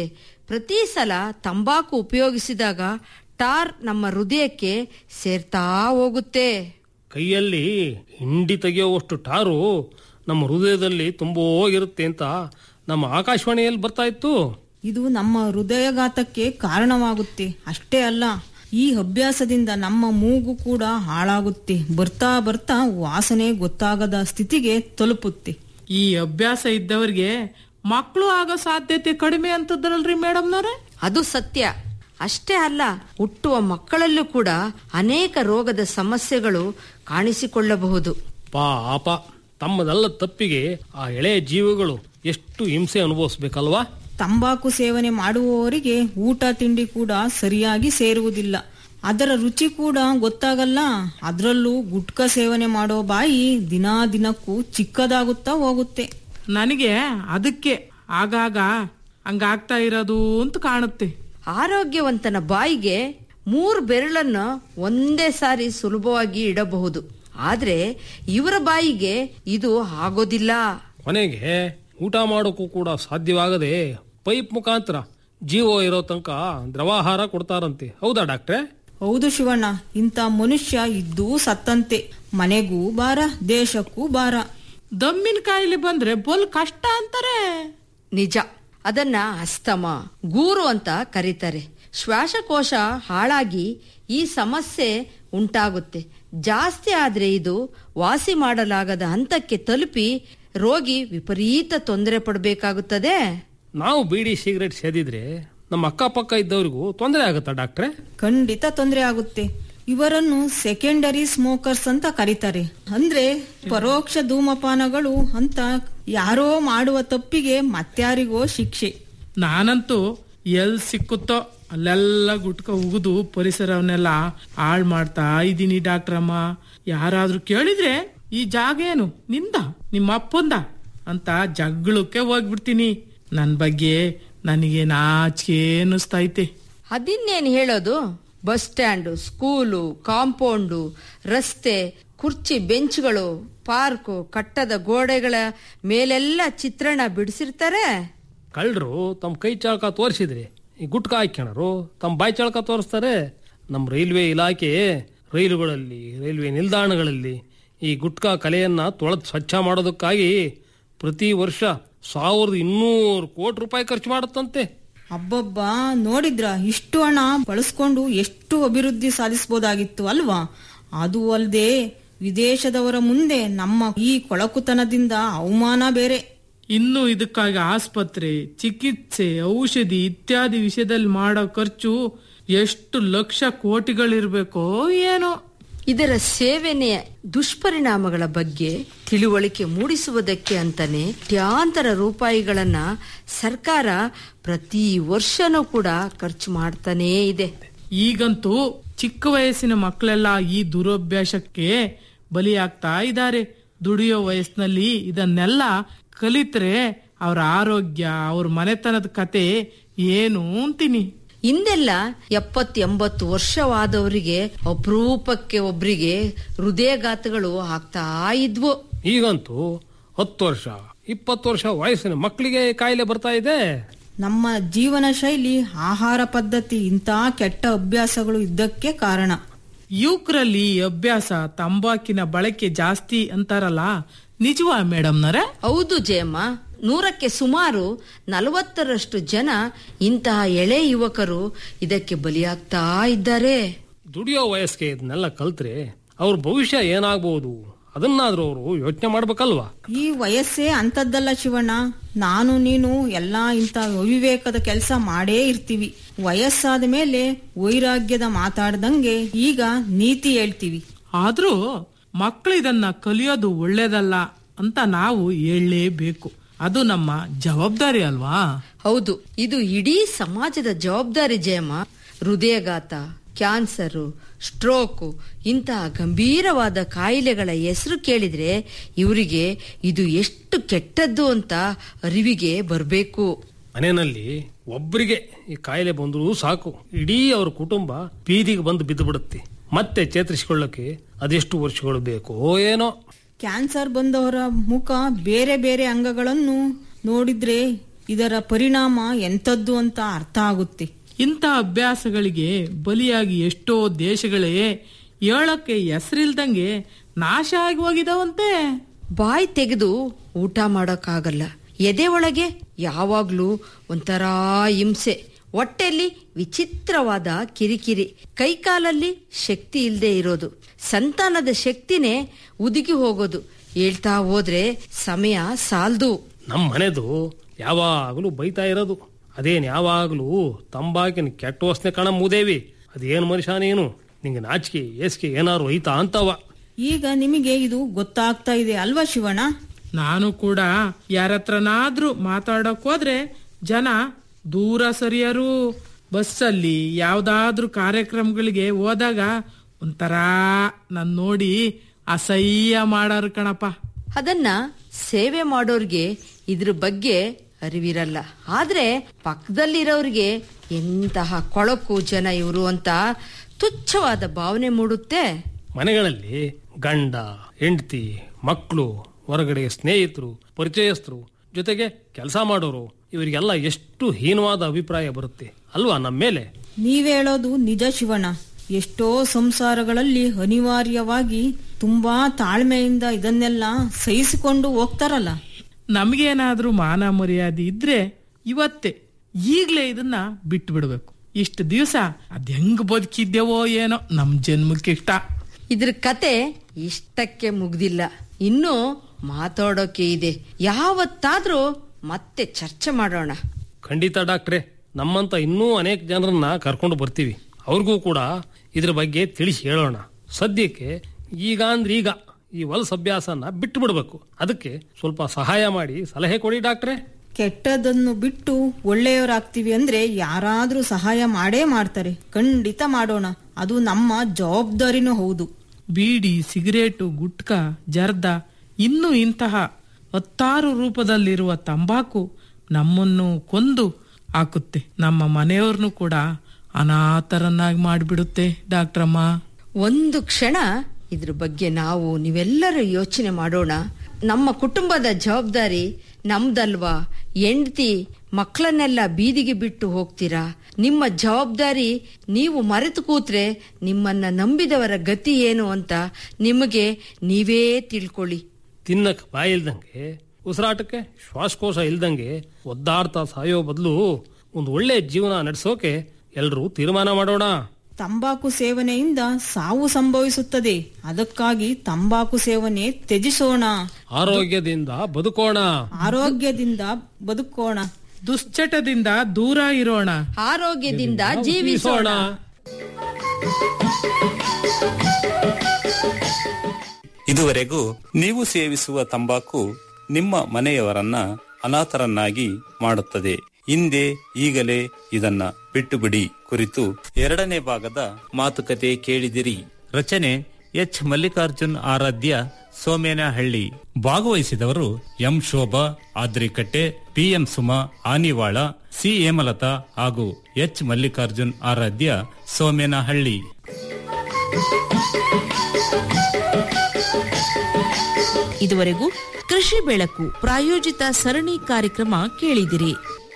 ಪ್ರತಿ ಸಲ ತಂಬಾಕು ಉಪಯೋಗಿಸಿದಾಗ ಟಾರ್ ನಮ್ಮ ಹೃದಯಕ್ಕೆ ಸೇರ್ತಾ ಹೋಗುತ್ತೆ ಕೈಯಲ್ಲಿ ಹಿಂಡಿ ತೆಗೆಯುವಷ್ಟು ಟಾರು ನಮ್ಮ ಹೃದಯದಲ್ಲಿ ತುಂಬೋಗಿರುತ್ತೆ ಅಂತ ನಮ್ಮ ಆಕಾಶವಾಣಿಯಲ್ಲಿ ಬರ್ತಾ ಇತ್ತು ಇದು ನಮ್ಮ ಹೃದಯಘಾತಕ್ಕೆ ಕಾರಣವಾಗುತ್ತೆ ಅಷ್ಟೇ ಅಲ್ಲ ಈ ಅಭ್ಯಾಸದಿಂದ ನಮ್ಮ ಮೂಗು ಕೂಡ ಹಾಳಾಗುತ್ತೆ ಬರ್ತಾ ಬರ್ತಾ ವಾಸನೆ ಗೊತ್ತಾಗದ ಸ್ಥಿತಿಗೆ ತಲುಪುತ್ತೆ ಈ ಅಭ್ಯಾಸ ಇದ್ದವರಿಗೆ ಮಕ್ಕಳು ಆಗೋ ಸಾಧ್ಯತೆ ಕಡಿಮೆ ಅಂತದ್ರಲ್ರಿ ಮೇಡಮ್ನವ್ರೆ ಅದು ಸತ್ಯ ಅಷ್ಟೇ ಅಲ್ಲ ಹುಟ್ಟುವ ಮಕ್ಕಳಲ್ಲೂ ಕೂಡ ಅನೇಕ ರೋಗದ ಸಮಸ್ಯೆಗಳು ಕಾಣಿಸಿಕೊಳ್ಳಬಹುದು ಪಾಪ ತಮ್ಮದಲ್ಲ ತಪ್ಪಿಗೆ ಆ ಎಳೆಯ ಜೀವಿಗಳು ಎಷ್ಟು ಹಿಂಸೆ ಅನುಭವಿಸ್ಬೇಕಲ್ವಾ ತಂಬಾಕು ಸೇವನೆ ಮಾಡುವವರಿಗೆ ಊಟ ತಿಂಡಿ ಕೂಡ ಸರಿಯಾಗಿ ಸೇರುವುದಿಲ್ಲ ಅದರ ರುಚಿ ಕೂಡ ಗೊತ್ತಾಗಲ್ಲ ಅದರಲ್ಲೂ ಗುಟ್ಕ ಸೇವನೆ ಮಾಡೋ ಬಾಯಿ ದಿನಾ ದಿನಕ್ಕೂ ಚಿಕ್ಕದಾಗುತ್ತಾ ಹೋಗುತ್ತೆ ನನಗೆ ಅದಕ್ಕೆ ಆಗಾಗ ಹಂಗಾಗ್ತಾ ಇರೋದು ಅಂತ ಕಾಣುತ್ತೆ ಆರೋಗ್ಯವಂತನ ಬಾಯಿಗೆ ಮೂರು ಬೆರಳನ್ನು ಒಂದೇ ಸಾರಿ ಸುಲಭವಾಗಿ ಇಡಬಹುದು ಆದ್ರೆ ಇವರ ಬಾಯಿಗೆ ಇದು ಆಗೋದಿಲ್ಲ ಕೊನೆಗೆ ಊಟ ಮಾಡೋಕ್ಕೂ ಕೂಡ ಸಾಧ್ಯವಾಗದೆ ಪೈಪ್ ಮುಖಾಂತರ ಜೀವ ಇರೋ ತನಕ ದ್ರವಾಹಾರ ಕೊಡ್ತಾರಂತೆ ಹೌದಾ ಡಾಕ್ಟ್ರೆ ಹೌದು ಶಿವಣ್ಣ ಇಂಥ ಮನುಷ್ಯ ಇದ್ದೂ ಸತ್ತಂತೆ ಮನೆಗೂ ಬಾರ ದೇಶಕ್ಕೂ ಬಾರ ದಮ್ಮಿನ ಕಾಯಿಲೆ ಬಂದ್ರೆ ಬಲ್ ಕಷ್ಟ ಅಂತಾರೆ ನಿಜ ಅದನ್ನ ಅಸ್ತಮ ಗೂರು ಅಂತ ಕರೀತಾರೆ ಶ್ವಾಸಕೋಶ ಹಾಳಾಗಿ ಈ ಸಮಸ್ಯೆ ಉಂಟಾಗುತ್ತೆ ಜಾಸ್ತಿ ಆದ್ರೆ ಇದು ವಾಸಿ ಮಾಡಲಾಗದ ಹಂತಕ್ಕೆ ತಲುಪಿ ರೋಗಿ ವಿಪರೀತ ತೊಂದರೆ ಪಡಬೇಕಾಗುತ್ತದೆ ನಾವು ಬೀಡಿ ಸಿಗರೇಟ್ ಸೇದಿದ್ರೆ ನಮ್ಮ ಅಕ್ಕಪಕ್ಕ ಇದ್ದವರಿಗೂ ತೊಂದರೆ ಆಗುತ್ತಾ ಡಾಕ್ಟ್ರೆ ಖಂಡಿತ ತೊಂದರೆ ಆಗುತ್ತೆ ಇವರನ್ನು ಸೆಕೆಂಡರಿ ಸ್ಮೋಕರ್ಸ್ ಅಂತ ಕರೀತಾರೆ ಅಂದ್ರೆ ಪರೋಕ್ಷ ಧೂಮಪಾನಗಳು ಅಂತ ಯಾರೋ ಮಾಡುವ ತಪ್ಪಿಗೆ ಮತ್ಯಾರಿಗೋ ಶಿಕ್ಷೆ ನಾನಂತೂ ಎಲ್ ಸಿಕ್ಕುತ್ತೋ ಅಲ್ಲೆಲ್ಲ ಗುಟ್ಕ ಉಗಿದು ಪರಿಸರವನ್ನೆಲ್ಲ ಹಾಳ್ ಮಾಡ್ತಾ ಇದ್ದೀನಿ ಡಾಕ್ಟ್ರಮ್ಮ ಯಾರಾದ್ರೂ ಕೇಳಿದ್ರೆ ಈ ಜಾಗ ಏನು ನಿಂದ ನಿಮ್ಮ ಅಪ್ಪಂದ ಅಂತ ಜಗಳಕ್ಕೆ ಹೋಗ್ಬಿಡ್ತೀನಿ ನನ್ ಬಗ್ಗೆ ನನಗೆ ನಾಚಿಕೆ ಅನ್ನಿಸ್ತೈತೆ ಅದಿನ್ನೇನು ಹೇಳೋದು ಬಸ್ ಸ್ಟ್ಯಾಂಡು ಸ್ಕೂಲು ಕಾಂಪೌಂಡು ರಸ್ತೆ ಕುರ್ಚಿ ಬೆಂಚ್ಗಳು ಪಾರ್ಕು ಕಟ್ಟದ ಗೋಡೆಗಳ ಮೇಲೆಲ್ಲ ಚಿತ್ರಣ ಬಿಡಿಸಿರ್ತಾರೆ ಕಳ್ಳರು ತಮ್ಮ ಕೈ ಚಾಳಕ ತೋರಿಸಿದ್ರೆ ಈ ಗುಟ್ಕ ಹಾಕ್ಯಣರು ತಮ್ಮ ಬಾಯಿ ಚಾಳಕ ತೋರಿಸ್ತಾರೆ ನಮ್ಮ ರೈಲ್ವೆ ಇಲಾಖೆ ರೈಲುಗಳಲ್ಲಿ ರೈಲ್ವೆ ನಿಲ್ದಾಣಗಳಲ್ಲಿ ಈ ಗುಟ್ಕಾ ಕಲೆಯನ್ನ ತೊಳೆದು ಸ್ವಚ್ಛ ಮಾಡೋದಕ್ಕಾಗಿ ಪ್ರತಿ ವರ್ಷ ಸಾವಿರದ ಇನ್ನೂರು ಕೋಟಿ ರೂಪಾಯಿ ಖರ್ಚು ಮಾಡುತ್ತಂತೆ ಅಬ್ಬಬ್ಬ ನೋಡಿದ್ರ ಇಷ್ಟು ಹಣ ಬಳಸ್ಕೊಂಡು ಎಷ್ಟು ಅಭಿವೃದ್ಧಿ ಸಾಧಿಸಬಹುದಾಗಿತ್ತು ಅಲ್ವಾ ಅದು ಅಲ್ಲದೆ ವಿದೇಶದವರ ಮುಂದೆ ನಮ್ಮ ಈ ಕೊಳಕುತನದಿಂದ ಅವಮಾನ ಬೇರೆ ಇನ್ನು ಇದಕ್ಕಾಗಿ ಆಸ್ಪತ್ರೆ ಚಿಕಿತ್ಸೆ ಔಷಧಿ ಇತ್ಯಾದಿ ವಿಷಯದಲ್ಲಿ ಮಾಡೋ ಖರ್ಚು ಎಷ್ಟು ಲಕ್ಷ ಕೋಟಿಗಳಿರ್ಬೇಕೋ ಏನೋ ಇದರ ಸೇವನೆಯ ದುಷ್ಪರಿಣಾಮಗಳ ಬಗ್ಗೆ ತಿಳುವಳಿಕೆ ಮೂಡಿಸುವುದಕ್ಕೆ ಅಂತಾನೆ ಟ್ಯಾಂತರ ರೂಪಾಯಿಗಳನ್ನ ಸರ್ಕಾರ ಪ್ರತಿ ವರ್ಷನೂ ಕೂಡ ಖರ್ಚು ಮಾಡ್ತಾನೇ ಇದೆ ಈಗಂತೂ ಚಿಕ್ಕ ವಯಸ್ಸಿನ ಮಕ್ಕಳೆಲ್ಲ ಈ ದುರಭ್ಯಾಸಕ್ಕೆ ಬಲಿಯಾಗ್ತಾ ಇದ್ದಾರೆ ದುಡಿಯೋ ವಯಸ್ಸಿನಲ್ಲಿ ಇದನ್ನೆಲ್ಲ ಕಲಿತ್ರೆ ಅವ್ರ ಆರೋಗ್ಯ ಅವ್ರ ಮನೆತನದ ಕತೆ ಏನು ಅಂತೀನಿ ಹಿಂದೆಲ್ಲ ಎಪ್ಪತ್ ಎಂಬತ್ತು ವರ್ಷವಾದವರಿಗೆ ಅಪರೂಪಕ್ಕೆ ಒಬ್ರಿಗೆ ಹೃದಯಘಾತಗಳು ಆಗ್ತಾ ಇದ್ವು ಈಗಂತೂ ಹತ್ತು ವರ್ಷ ಇಪ್ಪತ್ತು ವರ್ಷ ವಯಸ್ಸಿನ ಮಕ್ಕಳಿಗೆ ಕಾಯಿಲೆ ಬರ್ತಾ ಇದೆ ನಮ್ಮ ಜೀವನ ಶೈಲಿ ಆಹಾರ ಪದ್ಧತಿ ಇಂಥ ಕೆಟ್ಟ ಅಭ್ಯಾಸಗಳು ಇದ್ದಕ್ಕೆ ಕಾರಣ ಯುವಕರಲ್ಲಿ ಈ ಅಭ್ಯಾಸ ತಂಬಾಕಿನ ಬಳಕೆ ಜಾಸ್ತಿ ಅಂತಾರಲ್ಲ ನಿಜವಾ ಮೇಡಮ್ನರೇ ಹೌದು ಜಯಮ್ಮ ನೂರಕ್ಕೆ ಸುಮಾರು ನಲವತ್ತರಷ್ಟು ಜನ ಇಂತಹ ಎಳೆ ಯುವಕರು ಇದಕ್ಕೆ ಬಲಿಯಾಗ್ತಾ ಇದ್ದಾರೆ ದುಡಿಯೋ ವಯಸ್ಸಿಗೆ ಇದನ್ನೆಲ್ಲ ಕಲ್ತ್ರೆ ಅವ್ರ ಭವಿಷ್ಯ ಏನಾಗ್ಬೋದು ಅದನ್ನಾದ್ರೂ ಅವರು ಯೋಚನೆ ಮಾಡ್ಬೇಕಲ್ವಾ ಈ ವಯಸ್ಸೇ ಅಂತದ್ದಲ್ಲ ಶಿವಣ್ಣ ನಾನು ನೀನು ಎಲ್ಲಾ ಇಂಥ ಅವಿವೇಕದ ಕೆಲಸ ಮಾಡೇ ಇರ್ತೀವಿ ವಯಸ್ಸಾದ ಮೇಲೆ ವೈರಾಗ್ಯದ ಮಾತಾಡ್ದಂಗೆ ಈಗ ನೀತಿ ಹೇಳ್ತೀವಿ ಆದ್ರೂ ಮಕ್ಕಳು ಇದನ್ನ ಕಲಿಯೋದು ಒಳ್ಳೇದಲ್ಲ ಅಂತ ನಾವು ಹೇಳಲೇಬೇಕು ಅದು ನಮ್ಮ ಜವಾಬ್ದಾರಿ ಅಲ್ವಾ ಹೌದು ಇದು ಇಡೀ ಸಮಾಜದ ಜವಾಬ್ದಾರಿ ಜಯಮ್ಮ ಹೃದಯಘಾತ ಕ್ಯಾನ್ಸರು ಸ್ಟ್ರೋಕು ಇಂತಹ ಗಂಭೀರವಾದ ಕಾಯಿಲೆಗಳ ಹೆಸರು ಕೇಳಿದ್ರೆ ಇವರಿಗೆ ಇದು ಎಷ್ಟು ಕೆಟ್ಟದ್ದು ಅಂತ ಅರಿವಿಗೆ ಬರಬೇಕು ಮನೆಯಲ್ಲಿ ಒಬ್ಬರಿಗೆ ಈ ಕಾಯಿಲೆ ಬಂದರೂ ಸಾಕು ಇಡೀ ಅವ್ರ ಕುಟುಂಬ ಬೀದಿಗೆ ಬಂದು ಬಿದ್ದು ಬಿಡುತ್ತೆ ಮತ್ತೆ ಚೇತರಿಸಿಕೊಳ್ಳಕ್ಕೆ ಅದೆಷ್ಟು ವರ್ಷಗಳು ಬೇಕೋ ಏನೋ ಕ್ಯಾನ್ಸರ್ ಬಂದವರ ಮುಖ ಬೇರೆ ಬೇರೆ ಅಂಗಗಳನ್ನು ನೋಡಿದ್ರೆ ಇದರ ಪರಿಣಾಮ ಎಂಥದ್ದು ಅಂತ ಅರ್ಥ ಆಗುತ್ತೆ ಇಂಥ ಅಭ್ಯಾಸಗಳಿಗೆ ಬಲಿಯಾಗಿ ಎಷ್ಟೋ ದೇಶಗಳೇ ಹೇಳಕ್ಕೆ ಹೆಸರಿಲ್ದಂಗೆ ನಾಶ ಆಗಿ ಹೋಗಿದಾವಂತೆ ಬಾಯಿ ತೆಗೆದು ಊಟ ಮಾಡೋಕ್ಕಾಗಲ್ಲ ಎದೆ ಒಳಗೆ ಯಾವಾಗ್ಲೂ ಒಂಥರ ಹಿಂಸೆ ಹೊಟ್ಟೆಲಿ ವಿಚಿತ್ರವಾದ ಕಿರಿಕಿರಿ ಕೈಕಾಲಲ್ಲಿ ಶಕ್ತಿ ಇಲ್ಲದೆ ಇರೋದು ಸಂತಾನದ ಶಕ್ತಿನೇ ಉದುಗಿ ಹೋಗೋದು ಹೇಳ್ತಾ ಹೋದ್ರೆ ಸಮಯ ಸಾಲ್ದು ನಮ್ಮ ಮನೆದು ಯಾವಾಗಲೂ ಬೈತಾ ಇರೋದು ಅದೇನ್ ಯಾವಾಗಲೂ ತಂಬಾಕಿನ ಕೆಟ್ಟ ವಾಸನೆ ಕಣ ಮೂದೇವಿ ಅದೇನು ಮನುಷ್ಯ ನೀನು ನಿಂಗೆ ನಾಚಿಕೆ ಏಸ್ಕೆ ಏನಾರು ಐತಾ ಅಂತವ ಈಗ ನಿಮಗೆ ಇದು ಗೊತ್ತಾಗ್ತಾ ಇದೆ ಅಲ್ವಾ ಶಿವಣ್ಣ ನಾನು ಕೂಡ ಯಾರತ್ರನಾದ್ರೂ ಮಾತಾಡಕ್ ಹೋದ್ರೆ ಜನ ದೂರ ಸರಿಯರು ಬಸ್ಸಲ್ಲಿ ಯಾವ್ದಾದ್ರೂ ಕಾರ್ಯಕ್ರಮಗಳಿಗೆ ಹೋದಾಗ ಒಂಥರ ನನ್ ನೋಡಿ ಅಸಹ್ಯ ಮಾಡಾರು ಕಣಪ್ಪ ಅದನ್ನ ಸೇವೆ ಮಾಡೋರ್ಗೆ ಇದ್ರ ಬಗ್ಗೆ ಅರಿವಿರಲ್ಲ ಆದ್ರೆ ಪಕ್ಕದಲ್ಲಿರೋರ್ಗೆ ಎಂತಹ ಕೊಳಕು ಜನ ಇವರು ಅಂತ ತುಚ್ಛವಾದ ಭಾವನೆ ಮೂಡುತ್ತೆ ಮನೆಗಳಲ್ಲಿ ಗಂಡ ಹೆಂಡತಿ ಮಕ್ಕಳು ಹೊರಗಡೆ ಸ್ನೇಹಿತರು ಪರಿಚಯಸ್ಥರು ಜೊತೆಗೆ ಕೆಲಸ ಮಾಡೋರು ಇವರಿಗೆಲ್ಲ ಎಷ್ಟು ಹೀನವಾದ ಅಭಿಪ್ರಾಯ ಬರುತ್ತೆ ಅಲ್ವಾ ನಮ್ಮ ಮೇಲೆ ನೀವ್ ಹೇಳೋದು ನಿಜ ಶಿವಣ್ಣ ಎಷ್ಟೋ ಸಂಸಾರಗಳಲ್ಲಿ ಅನಿವಾರ್ಯವಾಗಿ ತುಂಬಾ ತಾಳ್ಮೆಯಿಂದ ಇದನ್ನೆಲ್ಲ ಸಹಿಸಿಕೊಂಡು ಹೋಗ್ತಾರಲ್ಲ ನಮ್ಗೇನಾದ್ರೂ ಮಾನ ಮರ್ಯಾದೆ ಇದ್ರೆ ಇವತ್ತೇ ಈಗ್ಲೇ ಇದನ್ನ ಬಿಟ್ಟು ಬಿಡ್ಬೇಕು ಇಷ್ಟು ದಿವಸ ಅದ್ ಹೆಂಗ್ ಬದುಕಿದ್ದೇವೋ ಏನೋ ನಮ್ ಜನ್ಮಕ್ಕೆ ಇಷ್ಟ ಇದ್ರ ಕತೆ ಇಷ್ಟಕ್ಕೆ ಮುಗ್ದಿಲ್ಲ ಇನ್ನು ಮಾತಾಡೋಕೆ ಇದೆ ಯಾವತ್ತಾದ್ರೂ ಮತ್ತೆ ಚರ್ಚೆ ಮಾಡೋಣ ಖಂಡಿತ ಡಾಕ್ಟ್ರೆ ನಮ್ಮಂತ ಇನ್ನೂ ಅನೇಕ ಜನರನ್ನ ಕರ್ಕೊಂಡು ಬರ್ತೀವಿ ಅವ್ರಿಗೂ ಕೂಡ ಇದ್ರ ಬಗ್ಗೆ ತಿಳಿಸಿ ಹೇಳೋಣ ಸದ್ಯಕ್ಕೆ ಈಗ ಅಂದ್ರೆ ಈಗ ಈ ವಲಸ ಅಭ್ಯಾಸನ ಬಿಟ್ಟು ಬಿಡಬೇಕು ಅದಕ್ಕೆ ಸ್ವಲ್ಪ ಸಹಾಯ ಮಾಡಿ ಸಲಹೆ ಕೊಡಿ ಡಾಕ್ಟ್ರೆ ಕೆಟ್ಟದನ್ನು ಬಿಟ್ಟು ಒಳ್ಳೆಯವರಾಗ್ತೀವಿ ಅಂದ್ರೆ ಯಾರಾದ್ರೂ ಸಹಾಯ ಮಾಡೇ ಮಾಡ್ತಾರೆ ಖಂಡಿತ ಮಾಡೋಣ ಅದು ನಮ್ಮ ಜವಾಬ್ದಾರಿನೂ ಹೌದು ಬೀಡಿ ಸಿಗರೇಟು ಗುಟ್ಕ ಜರ್ದ ಇನ್ನೂ ಇಂತಹ ಹತ್ತಾರು ರೂಪದಲ್ಲಿರುವ ತಂಬಾಕು ನಮ್ಮನ್ನು ಕೊಂದು ಹಾಕುತ್ತೆ ನಮ್ಮ ಮನೆಯವ್ರನ್ನು ಕೂಡ ಅನಾಥರನ್ನಾಗಿ ಮಾಡಿಬಿಡುತ್ತೆ ಡಾಕ್ಟ್ರಮ್ಮ ಒಂದು ಕ್ಷಣ ಇದ್ರ ಬಗ್ಗೆ ನಾವು ನೀವೆಲ್ಲರೂ ಯೋಚನೆ ಮಾಡೋಣ ನಮ್ಮ ಕುಟುಂಬದ ಜವಾಬ್ದಾರಿ ನಮ್ದಲ್ವಾ ಹೆಂಡತಿ ಮಕ್ಕಳನ್ನೆಲ್ಲ ಬೀದಿಗೆ ಬಿಟ್ಟು ಹೋಗ್ತೀರಾ ನಿಮ್ಮ ಜವಾಬ್ದಾರಿ ನೀವು ಮರೆತು ಕೂತ್ರೆ ನಿಮ್ಮನ್ನ ನಂಬಿದವರ ಗತಿ ಏನು ಅಂತ ನಿಮಗೆ ನೀವೇ ತಿಳ್ಕೊಳ್ಳಿ ತಿನ್ನಕ್ ಬಾಯಿ ಇಲ್ದಂಗೆ ಉಸಿರಾಟಕ್ಕೆ ಶ್ವಾಸಕೋಶ ಇಲ್ದಂಗೆ ಒದ್ದಾಡ್ತಾ ಸಾಯೋ ಬದಲು ಒಂದು ಒಳ್ಳೆ ಜೀವನ ನಡೆಸೋಕೆ ಎಲ್ರೂ ತೀರ್ಮಾನ ಮಾಡೋಣ ತಂಬಾಕು ಸೇವನೆಯಿಂದ ಸಾವು ಸಂಭವಿಸುತ್ತದೆ ಅದಕ್ಕಾಗಿ ತಂಬಾಕು ಸೇವನೆ ತ್ಯಜಿಸೋಣ ಆರೋಗ್ಯದಿಂದ ಬದುಕೋಣ ಆರೋಗ್ಯದಿಂದ ಬದುಕೋಣ ದುಶ್ಚಟದಿಂದ ದೂರ ಇರೋಣ ಆರೋಗ್ಯದಿಂದ ಜೀವಿಸೋಣ ಇದುವರೆಗೂ ನೀವು ಸೇವಿಸುವ ತಂಬಾಕು ನಿಮ್ಮ ಮನೆಯವರನ್ನ ಅನಾಥರನ್ನಾಗಿ ಮಾಡುತ್ತದೆ ಹಿಂದೆ ಈಗಲೇ ಇದನ್ನ ಬಿಟ್ಟು ಬಿಡಿ ಕುರಿತು ಎರಡನೇ ಭಾಗದ ಮಾತುಕತೆ ಕೇಳಿದಿರಿ ರಚನೆ ಎಚ್ ಮಲ್ಲಿಕಾರ್ಜುನ್ ಆರಾಧ್ಯ ಸೋಮೇನಹಳ್ಳಿ ಭಾಗವಹಿಸಿದವರು M Shobha Adrikatte PM Suma Anivala C Hemalata ಹಾಗೂ ಎಚ್ ಮಲ್ಲಿಕಾರ್ಜುನ್ ಆರಾಧ್ಯ ಸೋಮೇನಹಳ್ಳಿ ಇದುವರೆಗೂ ಕೃಷಿ ಬೆಳಕು ಪ್ರಾಯೋಜಿತ ಸರಣಿ ಕಾರ್ಯಕ್ರಮ ಕೇಳಿದಿರಿ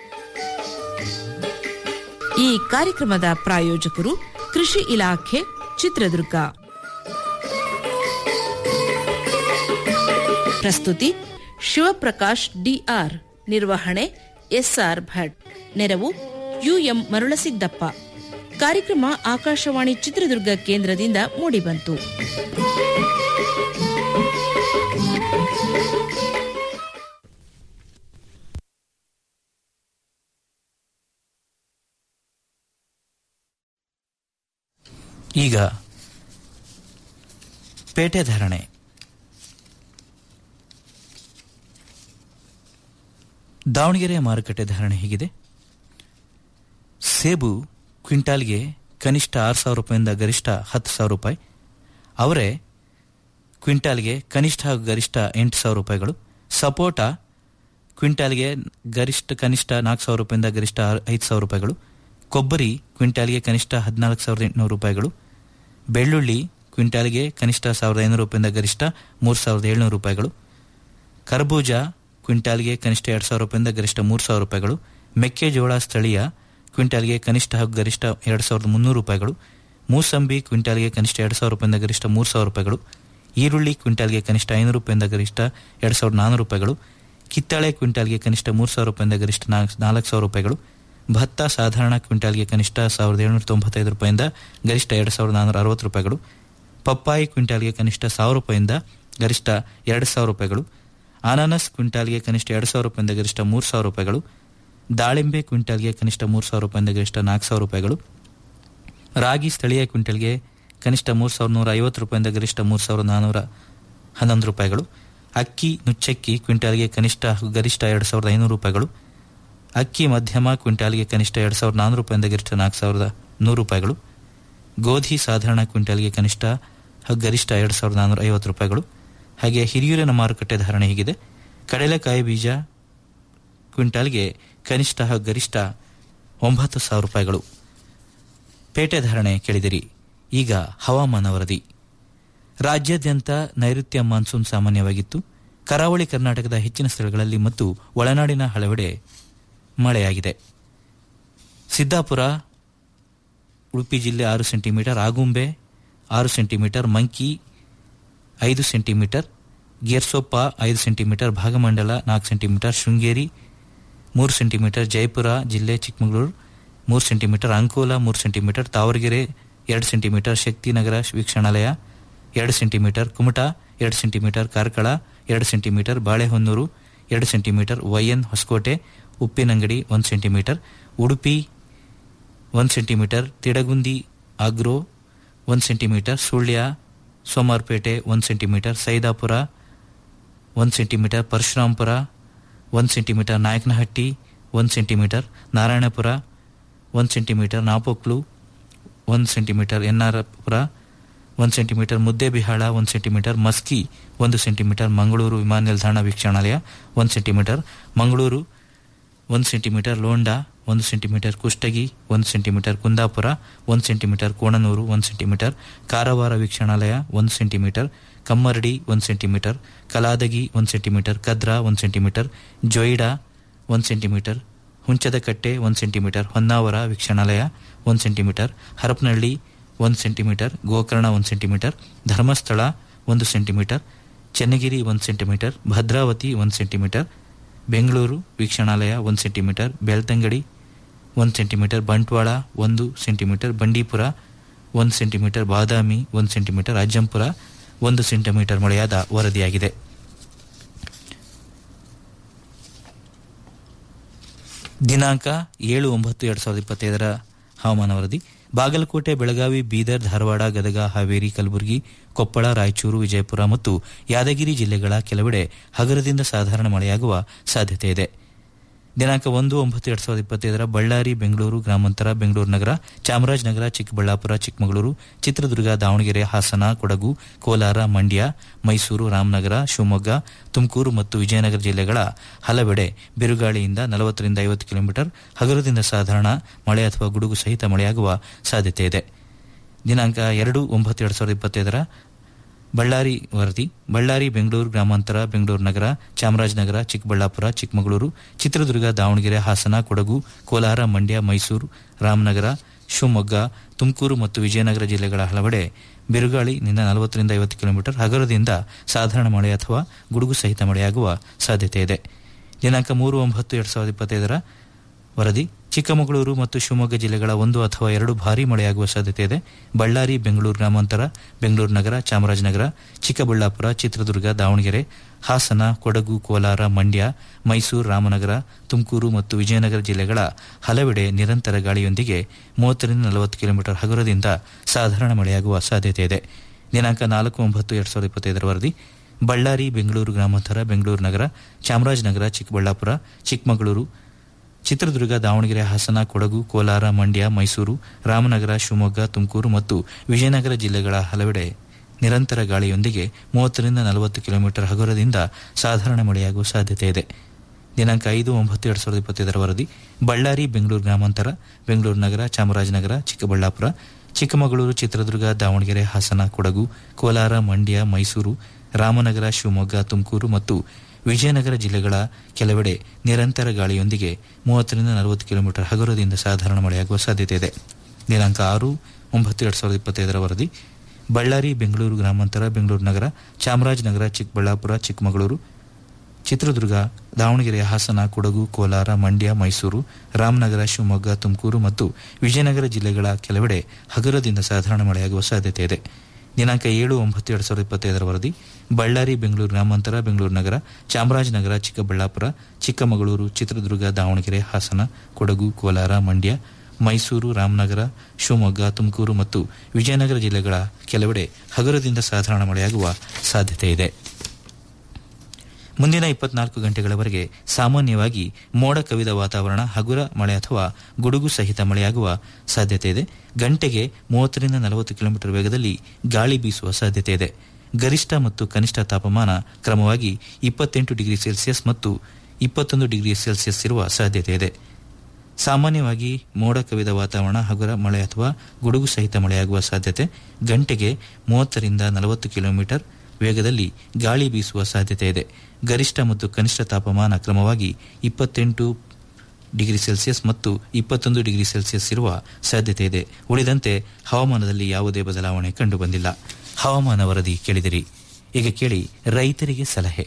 ಈ ಕಾರ್ಯಕ್ರಮದ ಪ್ರಾಯೋಜಕರು ಕೃಷಿ ಇಲಾಖೆ ಚಿತ್ರದುರ್ಗ ಪ್ರಸ್ತುತಿ ಶಿವಪ್ರಕಾಶ್ ಡಿಆರ್ ನಿರ್ವಹಣೆ ಎಸ್ಆರ್ ಭಟ್ ನೆರವು ಯುಎಂ ಮರುಳಸಿದ್ದಪ್ಪ ಕಾರ್ಯಕ್ರಮ ಆಕಾಶವಾಣಿ ಚಿತ್ರದುರ್ಗ ಕೇಂದ್ರದಿಂದ ಮೂಡಿಬಂತು ಈಗ ಪೇಟೆ ಧಾರಣೆ ದಾವಣಗೆರೆ ಮಾರುಕಟ್ಟೆ ಧಾರಣೆ ಹೀಗಿದೆ ಸೇಬು ಕ್ವಿಂಟಾಲ್ಗೆ ಕನಿಷ್ಠ ಆರು ಸಾವಿರ ರೂಪಾಯಿಂದ ಗರಿಷ್ಠ ಹತ್ತು ಸಾವಿರ ರೂಪಾಯಿ ಅವರೇ ಕ್ವಿಂಟಾಲ್ಗೆ ಕನಿಷ್ಠ ಹಾಗೂ ಗರಿಷ್ಠ ಎಂಟು ಸಾವಿರ ರೂಪಾಯಿಗಳು ಸಪೋಟ ಕ್ವಿಂಟಾಲ್ಗೆ ಗರಿಷ್ಠ ಕನಿಷ್ಠ ನಾಲ್ಕು ಸಾವಿರ ರೂಪಾಯಿಂದ ಗರಿಷ್ಠ ಆರು- ಐದು ಸಾವಿರ ರೂಪಾಯಿಗಳು ಕೊಬ್ಬರಿ ಕ್ವಿಂಟಾಲ್ಗೆ ಕನಿಷ್ಠ ಹದಿನಾಲ್ಕು ಸಾವಿರದ ಎಂಟುನೂರು ರೂಪಾಯಿಗಳು ಬೆಳ್ಳುಳ್ಳಿ ಕ್ವಿಂಟಾಲ್ಗೆ ಕನಿಷ್ಠ ಸಾವಿರದ ಐನೂರು ರೂಪಾಯಿಂದ ಗರಿಷ್ಠ ಮೂರು ಸಾವಿರದ ಏಳ್ನೂರು ರೂಪಾಯಿಗಳು ಕರ್ಬೂಜ ಕ್ವಿಂಟಾಲ್ಗೆ ಕನಿಷ್ಠ ಎರಡು ಸಾವಿರ ರೂಪಾಯಿಂದ ಗರಿಷ್ಠ ಮೂರು ಸಾವಿರ ರೂಪಾಯಿಗಳು ಮೆಕ್ಕೆಜೋಳ ಸ್ಥಳೀಯ ಕ್ವಿಂಟಾಲ್ಗೆ ಕನಿಷ್ಠ ಹಾಗೂ ಗರಿಷ್ಠ ಎರಡು ಸಾವಿರದ ಮುನ್ನೂರು ರೂಪಾಯಿಗಳು ಮೂಸಂಬಿ ಕ್ವಿಂಟಾಲ್ಗೆ ಕನಿಷ್ಠ ಎರಡು ಸಾವಿರ ರೂಪಾಯಿಂದ ಗರಿಷ್ಠ ಮೂರು ಸಾವಿರ ರೂಪಾಯಿಗಳು ಈರುಳ್ಳಿ ಕ್ವಿಂಟಾಲ್ಗೆ ಕನಿಷ್ಠ ಐನೂರು ರೂಪಾಯಿಂದ ಗರಿಷ್ಠ ಎರಡು ಸಾವಿರದ ನಾನ್ನೂರು ರೂಪಾಯಿಗಳು ಕಿತ್ತಾಳೆ ಕ್ವಿಂಟಾಲ್ಗೆ ಕನಿಷ್ಠ ಮೂರು ಸಾವಿರ ರೂಪಾಯಿಂದ ಗರಿಷ್ಠ ನಾಲ್ಕು ನಾಲ್ಕು ಸಾವಿರ ರೂಪಾಯಿಗಳು ಭತ್ತ ಸಾಧಾರಣ ಕ್ವಿಂಟಾಲ್ಗೆ ಕನಿಷ್ಠ ಸಾವಿರದ ಏಳ್ನೂರ ತೊಂಬತ್ತೈದು ರೂಪಾಯಿಂದ ಗರಿಷ್ಠ ಎರಡು ಸಾವಿರದ ನಾನ್ನೂರ ಅರವತ್ತು ರೂಪಾಯಿಗಳು ಪಪ್ಪಾಯಿ ಕ್ವಿಂಟಾಲ್ಗೆ ಕನಿಷ್ಠ ಸಾವಿರ ರೂಪಾಯಿಂದ ಗರಿಷ್ಠ ಎರಡು ಸಾವಿರ ರೂಪಾಯಿಗಳು ಅನಾನಸ್ ಕ್ವಿಂಟಾಲ್ಗೆ ಕನಿಷ್ಠ ಎರಡು ಸಾವಿರ ರೂಪಾಯಿಂದ ಗರಿಷ್ಠ ಮೂರು ಸಾವಿರ ರೂಪಾಯಿಗಳು ದಾಳಿಂಬೆ ಕ್ವಿಂಟಾಲ್ಗೆ ಕನಿಷ್ಠ ಮೂರು ಸಾವಿರ ರೂಪಾಯಿಂದ ಗರಿಷ್ಠ ನಾಲ್ಕು ಸಾವಿರ ರೂಪಾಯಿಗಳು ರಾಗಿ ಸ್ಥಳೀಯ ಕ್ವಿಂಟಲ್ಗೆ ಕನಿಷ್ಠ ಮೂರು ಸಾವಿರದ ನೂರ ಐವತ್ತು ರೂಪಾಯಿಂದ ಗರಿಷ್ಠ ಮೂರು ಸಾವಿರದ ನಾನ್ನೂರ ಹನ್ನೊಂದು ರೂಪಾಯಿಗಳು ಅಕ್ಕಿ ನುಚ್ಚಕ್ಕಿ ಕ್ವಿಂಟಾಲ್ಗೆ ಕನಿಷ್ಠ ಹಾಗೂ ಗರಿಷ್ಠ ಎರಡು ಸಾವಿರದ ಐನೂರು ರೂಪಾಯಿಗಳು ಅಕ್ಕಿ ಮಧ್ಯಮ ಕ್ವಿಂಟಾಲ್ಗೆ ಕನಿಷ್ಠ ಎರಡು ಸಾವಿರದ ನಾನ್ನೂರು ರೂಪಾಯಿಂದ ಗರಿಷ್ಠ ನಾಲ್ಕು ಸಾವಿರದ ನೂರು ರೂಪಾಯಿಗಳು ಗೋಧಿ ಸಾಧಾರಣ ಕ್ವಿಂಟಾಲ್ಗೆ ಕನಿಷ್ಠ ಹಾಗೂ ಗರಿಷ್ಠ ಎರಡು ಸಾವಿರದ ನಾನ್ನೂರ ಐವತ್ತು ರೂಪಾಯಿಗಳು ಹಾಗೆ ಹಿರಿಯೂರಿನ ಮಾರುಕಟ್ಟೆ ಧಾರಣೆ ಹೀಗಿದೆ ಕಡಲೆಕಾಯಿ ಬೀಜ ಕ್ವಿಂಟಾಲ್ಗೆ ಕನಿಷ್ಠ ಹಾಗೂ ಗರಿಷ್ಠ ಒಂಬತ್ತು ಸಾವಿರ ರೂಪಾಯಿಗಳು ಪೇಟೆ ಧಾರಣೆ ಕೇಳಿದಿರಿ ಈಗ ಹವಾಮಾನ ವರದಿ ರಾಜ್ಯಾದ್ಯಂತ ನೈಋತ್ಯ ಮಾನ್ಸೂನ್ ಸಾಮಾನ್ಯವಾಗಿತ್ತು ಕರಾವಳಿ ಕರ್ನಾಟಕದ ಹೆಚ್ಚಿನ ಸ್ಥಳಗಳಲ್ಲಿ ಮತ್ತು ಒಳನಾಡಿನ ಹಲವೆಡೆ ಮಳೆಯಾಗಿದೆ ಸಿದ್ದಾಪುರ ಉಡುಪಿ ಜಿಲ್ಲೆ ಆರು ಸೆಂಟಿಮೀಟರ್ ಆಗುಂಬೆ ಆರು ಸೆಂಟಿಮೀಟರ್ ಮಂಕಿ ಐದು ಸೆಂಟಿಮೀಟರ್ ಗೇರ್ಸೊಪ್ಪ ಐದು ಸೆಂಟಿಮೀಟರ್ ಭಾಗಮಂಡಲ ನಾಲ್ಕು ಸೆಂಟಿಮೀಟರ್ ಶೃಂಗೇರಿ ಮೂರು ಸೆಂಟಿಮೀಟರ್ ಜಯಪುರ ಜಿಲ್ಲೆ ಚಿಕ್ಕಮಗಳೂರು ಮೂರು ಸೆಂಟಿಮೀಟರ್ ಅಂಕೋಲ ಮೂರು ಸೆಂಟಿಮೀಟರ್ ತಾವರಗೆರೆ ಎರಡು ಸೆಂಟಿಮೀಟರ್ ಶಕ್ತಿನಗರ ವೀಕ್ಷಣಾಲಯ ಎರಡು ಸೆಂಟಿಮೀಟರ್ ಕುಮಟಾ ಎರಡು ಸೆಂಟಿಮೀಟರ್ ಕಾರ್ಕಳ ಎರಡು ಸೆಂಟಿಮೀಟರ್ ಬಾಳೆಹೊನ್ನೂರು ಎರಡು ಸೆಂಟಿಮೀಟರ್ ವೈಎನ್ ಹೊಸಕೋಟೆ ಉಪ್ಪಿನಂಗಡಿ ಒಂದು ಸೆಂಟಿಮೀಟರ್ ಉಡುಪಿ ಒಂದು ಸೆಂಟಿಮೀಟರ್ ತಿಡಗುಂದಿ ಆಗ್ರೋ ಒಂದು ಸೆಂಟಿಮೀಟರ್ ಸುಳ್ಯ ಸೋಮಾರ್ಪೇಟೆ ಒಂದು ಸೆಂಟಿಮೀಟರ್ ಸೈದಾಪುರ ಒಂದು ಸೆಂಟಿಮೀಟರ್ ಪರಶುರಾಂಪುರ ಒಂದು ಸೆಂಟಿಮೀಟರ್ ನಾಯಕನಹಟ್ಟಿ ಒಂದು ಸೆಂಟಿಮೀಟರ್ ನಾರಾಯಣಪುರ ಒಂದು ಸೆಂಟಿಮೀಟರ್ ನಾಪೋಕ್ಲು ಒಂದು ಸೆಂಟಿಮೀಟರ್ ಎನ್ನಾರಪುರ ಒಂದು ಸೆಂಟಿಮೀಟರ್ ಮುದ್ದೇಬಿಹಾಳ ಒಂದು ಸೆಂಟಿಮೀಟರ್ ಮಸ್ಕಿ ಒಂದು ಸೆಂಟಿಮೀಟರ್ ಮಂಗಳೂರು ವಿಮಾನ ನಿಲ್ದಾಣ ವೀಕ್ಷಣಾಲಯ ಒಂದು ಸೆಂಟಿಮೀಟರ್ ಮಂಗಳೂರು ಒಂದು ಸೆಂಟಿಮೀಟರ್ ಲೋಂಡಾ ಒಂದು ಸೆಂಟಿಮೀಟರ್ ಕುಷ್ಟಗಿ ಒಂದು ಸೆಂಟಿಮೀಟರ್ ಕುಂದಾಪುರ ಒಂದು ಸೆಂಟಿಮೀಟರ್ ಕೋಣನೂರು ಒಂದು ಸೆಂಟಿಮೀಟರ್ ಕಾರವಾರ ವೀಕ್ಷಣಾಲಯ ಒಂದು ಸೆಂಟಿಮೀಟರ್ ಕಮ್ಮರಡಿ ಒಂದು ಸೆಂಟಿಮೀಟರ್ ಕಲಾದಗಿ ಒಂದು ಸೆಂಟಿಮೀಟರ್ ಕದ್ರಾ ಒಂದು ಸೆಂಟಿಮೀಟರ್ ಜೊಯ್ಡಾ ಒಂದು ಸೆಂಟಿಮೀಟರ್ ಹುಂಚದಕಟ್ಟೆ ಒಂದು ಸೆಂಟಿಮೀಟರ್ ಹೊನ್ನಾವರ ವೀಕ್ಷಣಾಲಯ ಒಂದು ಸೆಂಟಿಮೀಟರ್ ಹರಪನಹಳ್ಳಿ ಒಂದು ಸೆಂಟಿಮೀಟರ್ ಗೋಕರ್ಣ ಒಂದು ಸೆಂಟಿಮೀಟರ್ ಧರ್ಮಸ್ಥಳ ಒಂದು ಸೆಂಟಿಮೀಟರ್ ಚೆನ್ನಗಿರಿ ಒಂದು ಸೆಂಟಿಮೀಟರ್ ಭದ್ರಾವತಿ ಒಂದು ಸೆಂಟಿಮೀಟರ್ ಬೆಂಗಳೂರು ವೀಕ್ಷಣಾಲಯ ಒಂದು ಸೆಂಟಿಮೀಟರ್ ಬೆಳ್ತಂಗಡಿ ಒಂದು ಸೆಂಟಿಮೀಟರ್ ಬಂಟ್ವಾಳ ಒಂದು ಸೆಂಟಿಮೀಟರ್ ಬಂಡೀಪುರ ಒಂದು ಸೆಂಟಿಮೀಟರ್ ಬಾದಾಮಿ ಒಂದು ಸೆಂಟಿಮೀಟರ್ ಅಜ್ಜಂಪುರ ಒಂದು ಸೆಂಟಿಮೀಟರ್ ಮಳೆಯಾದ ವರದಿಯಾಗಿದೆ ದಿನಾಂಕ ಏಳು ಒಂಬತ್ತು ಎರಡು ಸಾವಿರದ ಇಪ್ಪತ್ತೈದರ ಹವಾಮಾನ ವರದಿ ಬಾಗಲಕೋಟೆ ಬೆಳಗಾವಿ ಬೀದರ್ ಧಾರವಾಡ ಗದಗ ಹಾವೇರಿ ಕಲಬುರಗಿ ಕೊಪ್ಪಳ ರಾಯಚೂರು ವಿಜಯಪುರ ಮತ್ತು ಯಾದಗಿರಿ ಜಿಲ್ಲೆಗಳ ಕೆಲವೆಡೆ ಹಗರದಿಂದ ಸಾಧಾರಣ ಮಳೆಯಾಗುವ ಸಾಧ್ಯತೆ ಇದೆ ದಿನಾಂಕ ಒಂದು ಒಂಬತ್ತು ಎರಡು ಸಾವಿರದ ಇಪ್ಪತ್ತೈದರ ಬಳ್ಳಾರಿ ಬೆಂಗಳೂರು ಗ್ರಾಮಾಂತರ ಬೆಂಗಳೂರು ನಗರ ಚಾಮರಾಜನಗರ ಚಿಕ್ಕಬಳ್ಳಾಪುರ ಚಿಕ್ಕಮಗಳೂರು ಚಿತ್ರದುರ್ಗ ದಾವಣಗೆರೆ ಹಾಸನ ಕೊಡಗು ಕೋಲಾರ ಮಂಡ್ಯ ಮೈಸೂರು ರಾಮನಗರ ಶಿವಮೊಗ್ಗ ತುಮಕೂರು ಮತ್ತು ವಿಜಯನಗರ ಜಿಲ್ಲೆಗಳ ಹಲವೆಡೆ ಬಿರುಗಾಳಿಯಿಂದ ನಲವತ್ತರಿಂದ ಐವತ್ತು ಕಿಲೋಮೀಟರ್ ಹಗರದಿಂದ ಸಾಧಾರಣ ಮಳೆ ಅಥವಾ ಗುಡುಗು ಸಹಿತ ಮಳೆಯಾಗುವ ಸಾಧ್ಯತೆ ಇದೆ ದಿನಾಂಕ ಎರಡು ಒಂಬತ್ತು ಎರಡು ಸಾವಿರದ ಇಪ್ಪತ್ತೈದರ ಬಳ್ಳಾರಿ ವರದಿ ಬಳ್ಳಾರಿ ಬೆಂಗಳೂರು ಗ್ರಾಮಾಂತರ ಬೆಂಗಳೂರು ನಗರ ಚಾಮರಾಜನಗರ ಚಿಕ್ಕಬಳ್ಳಾಪುರ ಚಿಕ್ಕಮಗಳೂರು ಚಿತ್ರದುರ್ಗ ದಾವಣಗೆರೆ ಹಾಸನ ಕೊಡಗು ಕೋಲಾರ ಮಂಡ್ಯ ಮೈಸೂರು ರಾಮನಗರ ಶಿವಮೊಗ್ಗ ತುಮಕೂರು ಮತ್ತು ವಿಜಯನಗರ ಜಿಲ್ಲೆಗಳ ಹಲವೆಡೆ ಬಿರುಗಾಳಿನಿಂದ ನಲವತ್ತರಿಂದ ಐವತ್ತು ಕಿಲೋಮೀಟರ್ ಹಗರದಿಂದ ಸಾಧಾರಣ ಮಳೆ ಅಥವಾ ಗುಡುಗು ಸಹಿತ ಮಳೆಯಾಗುವ ಸಾಧ್ಯತೆ ಇದೆ ದಿನಾಂಕ ಮೂರು ಒಂಬತ್ತು ಎರಡು ಸಾವಿರದ ಇಪ್ಪತ್ತೈದರ ವರದಿ ಚಿಕ್ಕಮಗಳೂರು ಮತ್ತು ಶಿವಮೊಗ್ಗ ಜಿಲ್ಲೆಗಳ ಒಂದು ಅಥವಾ ಎರಡು ಭಾರೀ ಮಳೆಯಾಗುವ ಸಾಧ್ಯತೆ ಇದೆ ಬಳ್ಳಾರಿ ಬೆಂಗಳೂರು ಗ್ರಾಮಾಂತರ ಬೆಂಗಳೂರು ನಗರ ಚಾಮರಾಜನಗರ ಚಿಕ್ಕಬಳ್ಳಾಪುರ ಚಿತ್ರದುರ್ಗ ದಾವಣಗೆರೆ ಹಾಸನ ಕೊಡಗು ಕೋಲಾರ ಮಂಡ್ಯ ಮೈಸೂರು ರಾಮನಗರ ತುಮಕೂರು ಮತ್ತು ವಿಜಯನಗರ ಜಿಲ್ಲೆಗಳ ಹಲವೆಡೆ ನಿರಂತರ ಗಾಳಿಯೊಂದಿಗೆ ಮೂವತ್ತರಿಂದ ನಲವತ್ತು ಕಿಲೋಮೀಟರ್ ಹಗುರದಿಂದ ಸಾಧಾರಣ ಮಳೆಯಾಗುವ ಸಾಧ್ಯತೆ ಇದೆ ದಿನಾಂಕ ನಾಲ್ಕು ಒಂಬತ್ತು ಎರಡು ಸಾವಿರದ ಇಪ್ಪತ್ತೈದರ ವರದಿ ಬಳ್ಳಾರಿ ಬೆಂಗಳೂರು ಗ್ರಾಮಾಂತರ ಬೆಂಗಳೂರು ನಗರ ಚಾಮರಾಜನಗರ ಚಿಕ್ಕಬಳ್ಳಾಪುರ ಚಿಕ್ಕಮಗಳೂರು ಚಿತ್ರದುರ್ಗ ದಾವಣಗೆರೆ ಹಾಸನ ಕೊಡಗು ಕೋಲಾರ ಮಂಡ್ಯ ಮೈಸೂರು ರಾಮನಗರ ಶಿವಮೊಗ್ಗ ತುಮಕೂರು ಮತ್ತು ವಿಜಯನಗರ ಜಿಲ್ಲೆಗಳ ಹಲವೆಡೆ ನಿರಂತರ ಗಾಳಿಯೊಂದಿಗೆ ಮೂವತ್ತರಿಂದ ನಲವತ್ತು ಕಿಲೋಮೀಟರ್ ಹಗುರದಿಂದ ಸಾಧಾರಣ ಮಳೆಯಾಗುವ ಸಾಧ್ಯತೆ ಇದೆ ದಿನಾಂಕ ಐದು ಒಂಬತ್ತು ಎರಡು ಸಾವಿರದ ಇಪ್ಪತ್ತೈದರ ವರದಿ ಬಳ್ಳಾರಿ ಬೆಂಗಳೂರು ಗ್ರಾಮಾಂತರ ಬೆಂಗಳೂರು ನಗರ ಚಾಮರಾಜನಗರ ಚಿಕ್ಕಬಳ್ಳಾಪುರ ಚಿಕ್ಕಮಗಳೂರು ಚಿತ್ರದುರ್ಗ ದಾವಣಗೆರೆ ಹಾಸನ ಕೊಡಗು ಕೋಲಾರ ಮಂಡ್ಯ ಮೈಸೂರು ರಾಮನಗರ ಶಿವಮೊಗ್ಗ ತುಮಕೂರು ಮತ್ತು ವಿಜಯನಗರ ಜಿಲ್ಲೆಗಳ ಕೆಲವೆಡೆ ನಿರಂತರ ಗಾಳಿಯೊಂದಿಗೆ ಮೂವತ್ತರಿಂದ ನಲವತ್ತು ಕಿಲೋಮೀಟರ್ ಹಗುರದಿಂದ ಸಾಧಾರಣ ಮಳೆಯಾಗುವ ಸಾಧ್ಯತೆ ಇದೆ ದಿನಾಂಕ ಆರು ಒಂಬತ್ತು ಎರಡ್ ಸಾವಿರದ ಇಪ್ಪತ್ತೈದರ ವರದಿ ಬಳ್ಳಾರಿ ಬೆಂಗಳೂರು ಗ್ರಾಮಾಂತರ ಬೆಂಗಳೂರು ನಗರ ಚಾಮರಾಜನಗರ ಚಿಕ್ಕಬಳ್ಳಾಪುರ ಚಿಕ್ಕಮಗಳೂರು ಚಿತ್ರದುರ್ಗ ದಾವಣಗೆರೆ ಹಾಸನ ಕೊಡಗು ಕೋಲಾರ ಮಂಡ್ಯ ಮೈಸೂರು ರಾಮನಗರ ಶಿವಮೊಗ್ಗ ತುಮಕೂರು ಮತ್ತು ವಿಜಯನಗರ ಜಿಲ್ಲೆಗಳ ಕೆಲವೆಡೆ ಹಗುರದಿಂದ ಸಾಧಾರಣ ಮಳೆಯಾಗುವ ಸಾಧ್ಯತೆ ಇದೆ ದಿನಾಂಕ ಏಳು ಒಂಬತ್ತು ಎರಡ್ ಸಾವಿರದ ಇಪ್ಪತ್ತೈದರ ವರದಿ ಬಳ್ಳಾರಿ ಬೆಂಗಳೂರು ಗ್ರಾಮಾಂತರ ಬೆಂಗಳೂರು ನಗರ ಚಾಮರಾಜನಗರ ಚಿಕ್ಕಬಳ್ಳಾಪುರ ಚಿಕ್ಕಮಗಳೂರು ಚಿತ್ರದುರ್ಗ ದಾವಣಗೆರೆ ಹಾಸನ ಕೊಡಗು ಕೋಲಾರ ಮಂಡ್ಯ ಮೈಸೂರು ರಾಮನಗರ ಶಿವಮೊಗ್ಗ ತುಮಕೂರು ಮತ್ತು ವಿಜಯನಗರ ಜಿಲ್ಲೆಗಳ ಕೆಲವೆಡೆ ಹಗುರದಿಂದ ಸಾಧಾರಣ ಮಳೆಯಾಗುವ ಸಾಧ್ಯತೆ ಇದೆ ಮುಂದಿನ ಇಪ್ಪತ್ನಾಲ್ಕು ಗಂಟೆಗಳವರೆಗೆ ಸಾಮಾನ್ಯವಾಗಿ ಮೋಡ ಕವಿದ ವಾತಾವರಣ ಹಗುರ ಮಳೆ ಅಥವಾ ಗುಡುಗು ಸಹಿತ ಮಳೆಯಾಗುವ ಸಾಧ್ಯತೆ ಇದೆ ಗಂಟೆಗೆ ಮೂವತ್ತರಿಂದ ನಲವತ್ತು ಕಿಲೋಮೀಟರ್ ವೇಗದಲ್ಲಿ ಗಾಳಿ ಬೀಸುವ ಸಾಧ್ಯತೆ ಇದೆ ಗರಿಷ್ಠ ಮತ್ತು ಕನಿಷ್ಠ ತಾಪಮಾನ ಕ್ರಮವಾಗಿ ಇಪ್ಪತ್ತೆಂಟು ಡಿಗ್ರಿ ಸೆಲ್ಸಿಯಸ್ ಮತ್ತು ಇಪ್ಪತ್ತೊಂದು ಡಿಗ್ರಿ ಸೆಲ್ಸಿಯಸ್ ಇರುವ ಸಾಧ್ಯತೆ ಇದೆ ಸಾಮಾನ್ಯವಾಗಿ ಮೋಡ ಕವಿದ ವಾತಾವರಣ ಹಗುರ ಮಳೆ ಅಥವಾ ಗುಡುಗು ಸಹಿತ ಮಳೆಯಾಗುವ ಸಾಧ್ಯತೆ ಗಂಟೆಗೆ ಮೂವತ್ತರಿಂದ ನಲವತ್ತು ಕಿಲೋಮೀಟರ್ ವೇಗದಲ್ಲಿ ಗಾಳಿ ಬೀಸುವ ಸಾಧ್ಯತೆ ಇದೆ ಗರಿಷ್ಠ ಮತ್ತು ಕನಿಷ್ಠ ತಾಪಮಾನ ಕ್ರಮವಾಗಿ ಇಪ್ಪತ್ತೆಂಟು ಡಿಗ್ರಿ ಸೆಲ್ಸಿಯಸ್ ಮತ್ತು ಇಪ್ಪತ್ತೊಂದು ಡಿಗ್ರಿ ಸೆಲ್ಸಿಯಸ್ ಇರುವ ಸಾಧ್ಯತೆ ಇದೆ ಉಳಿದಂತೆ ಹವಾಮಾನದಲ್ಲಿ ಯಾವುದೇ ಬದಲಾವಣೆ ಕಂಡುಬಂದಿಲ್ಲ ಹವಾಮಾನ ವರದಿ ಕೇಳಿದಿರಿ ಈಗ ಕೇಳಿ ರೈತರಿಗೆ ಸಲಹೆ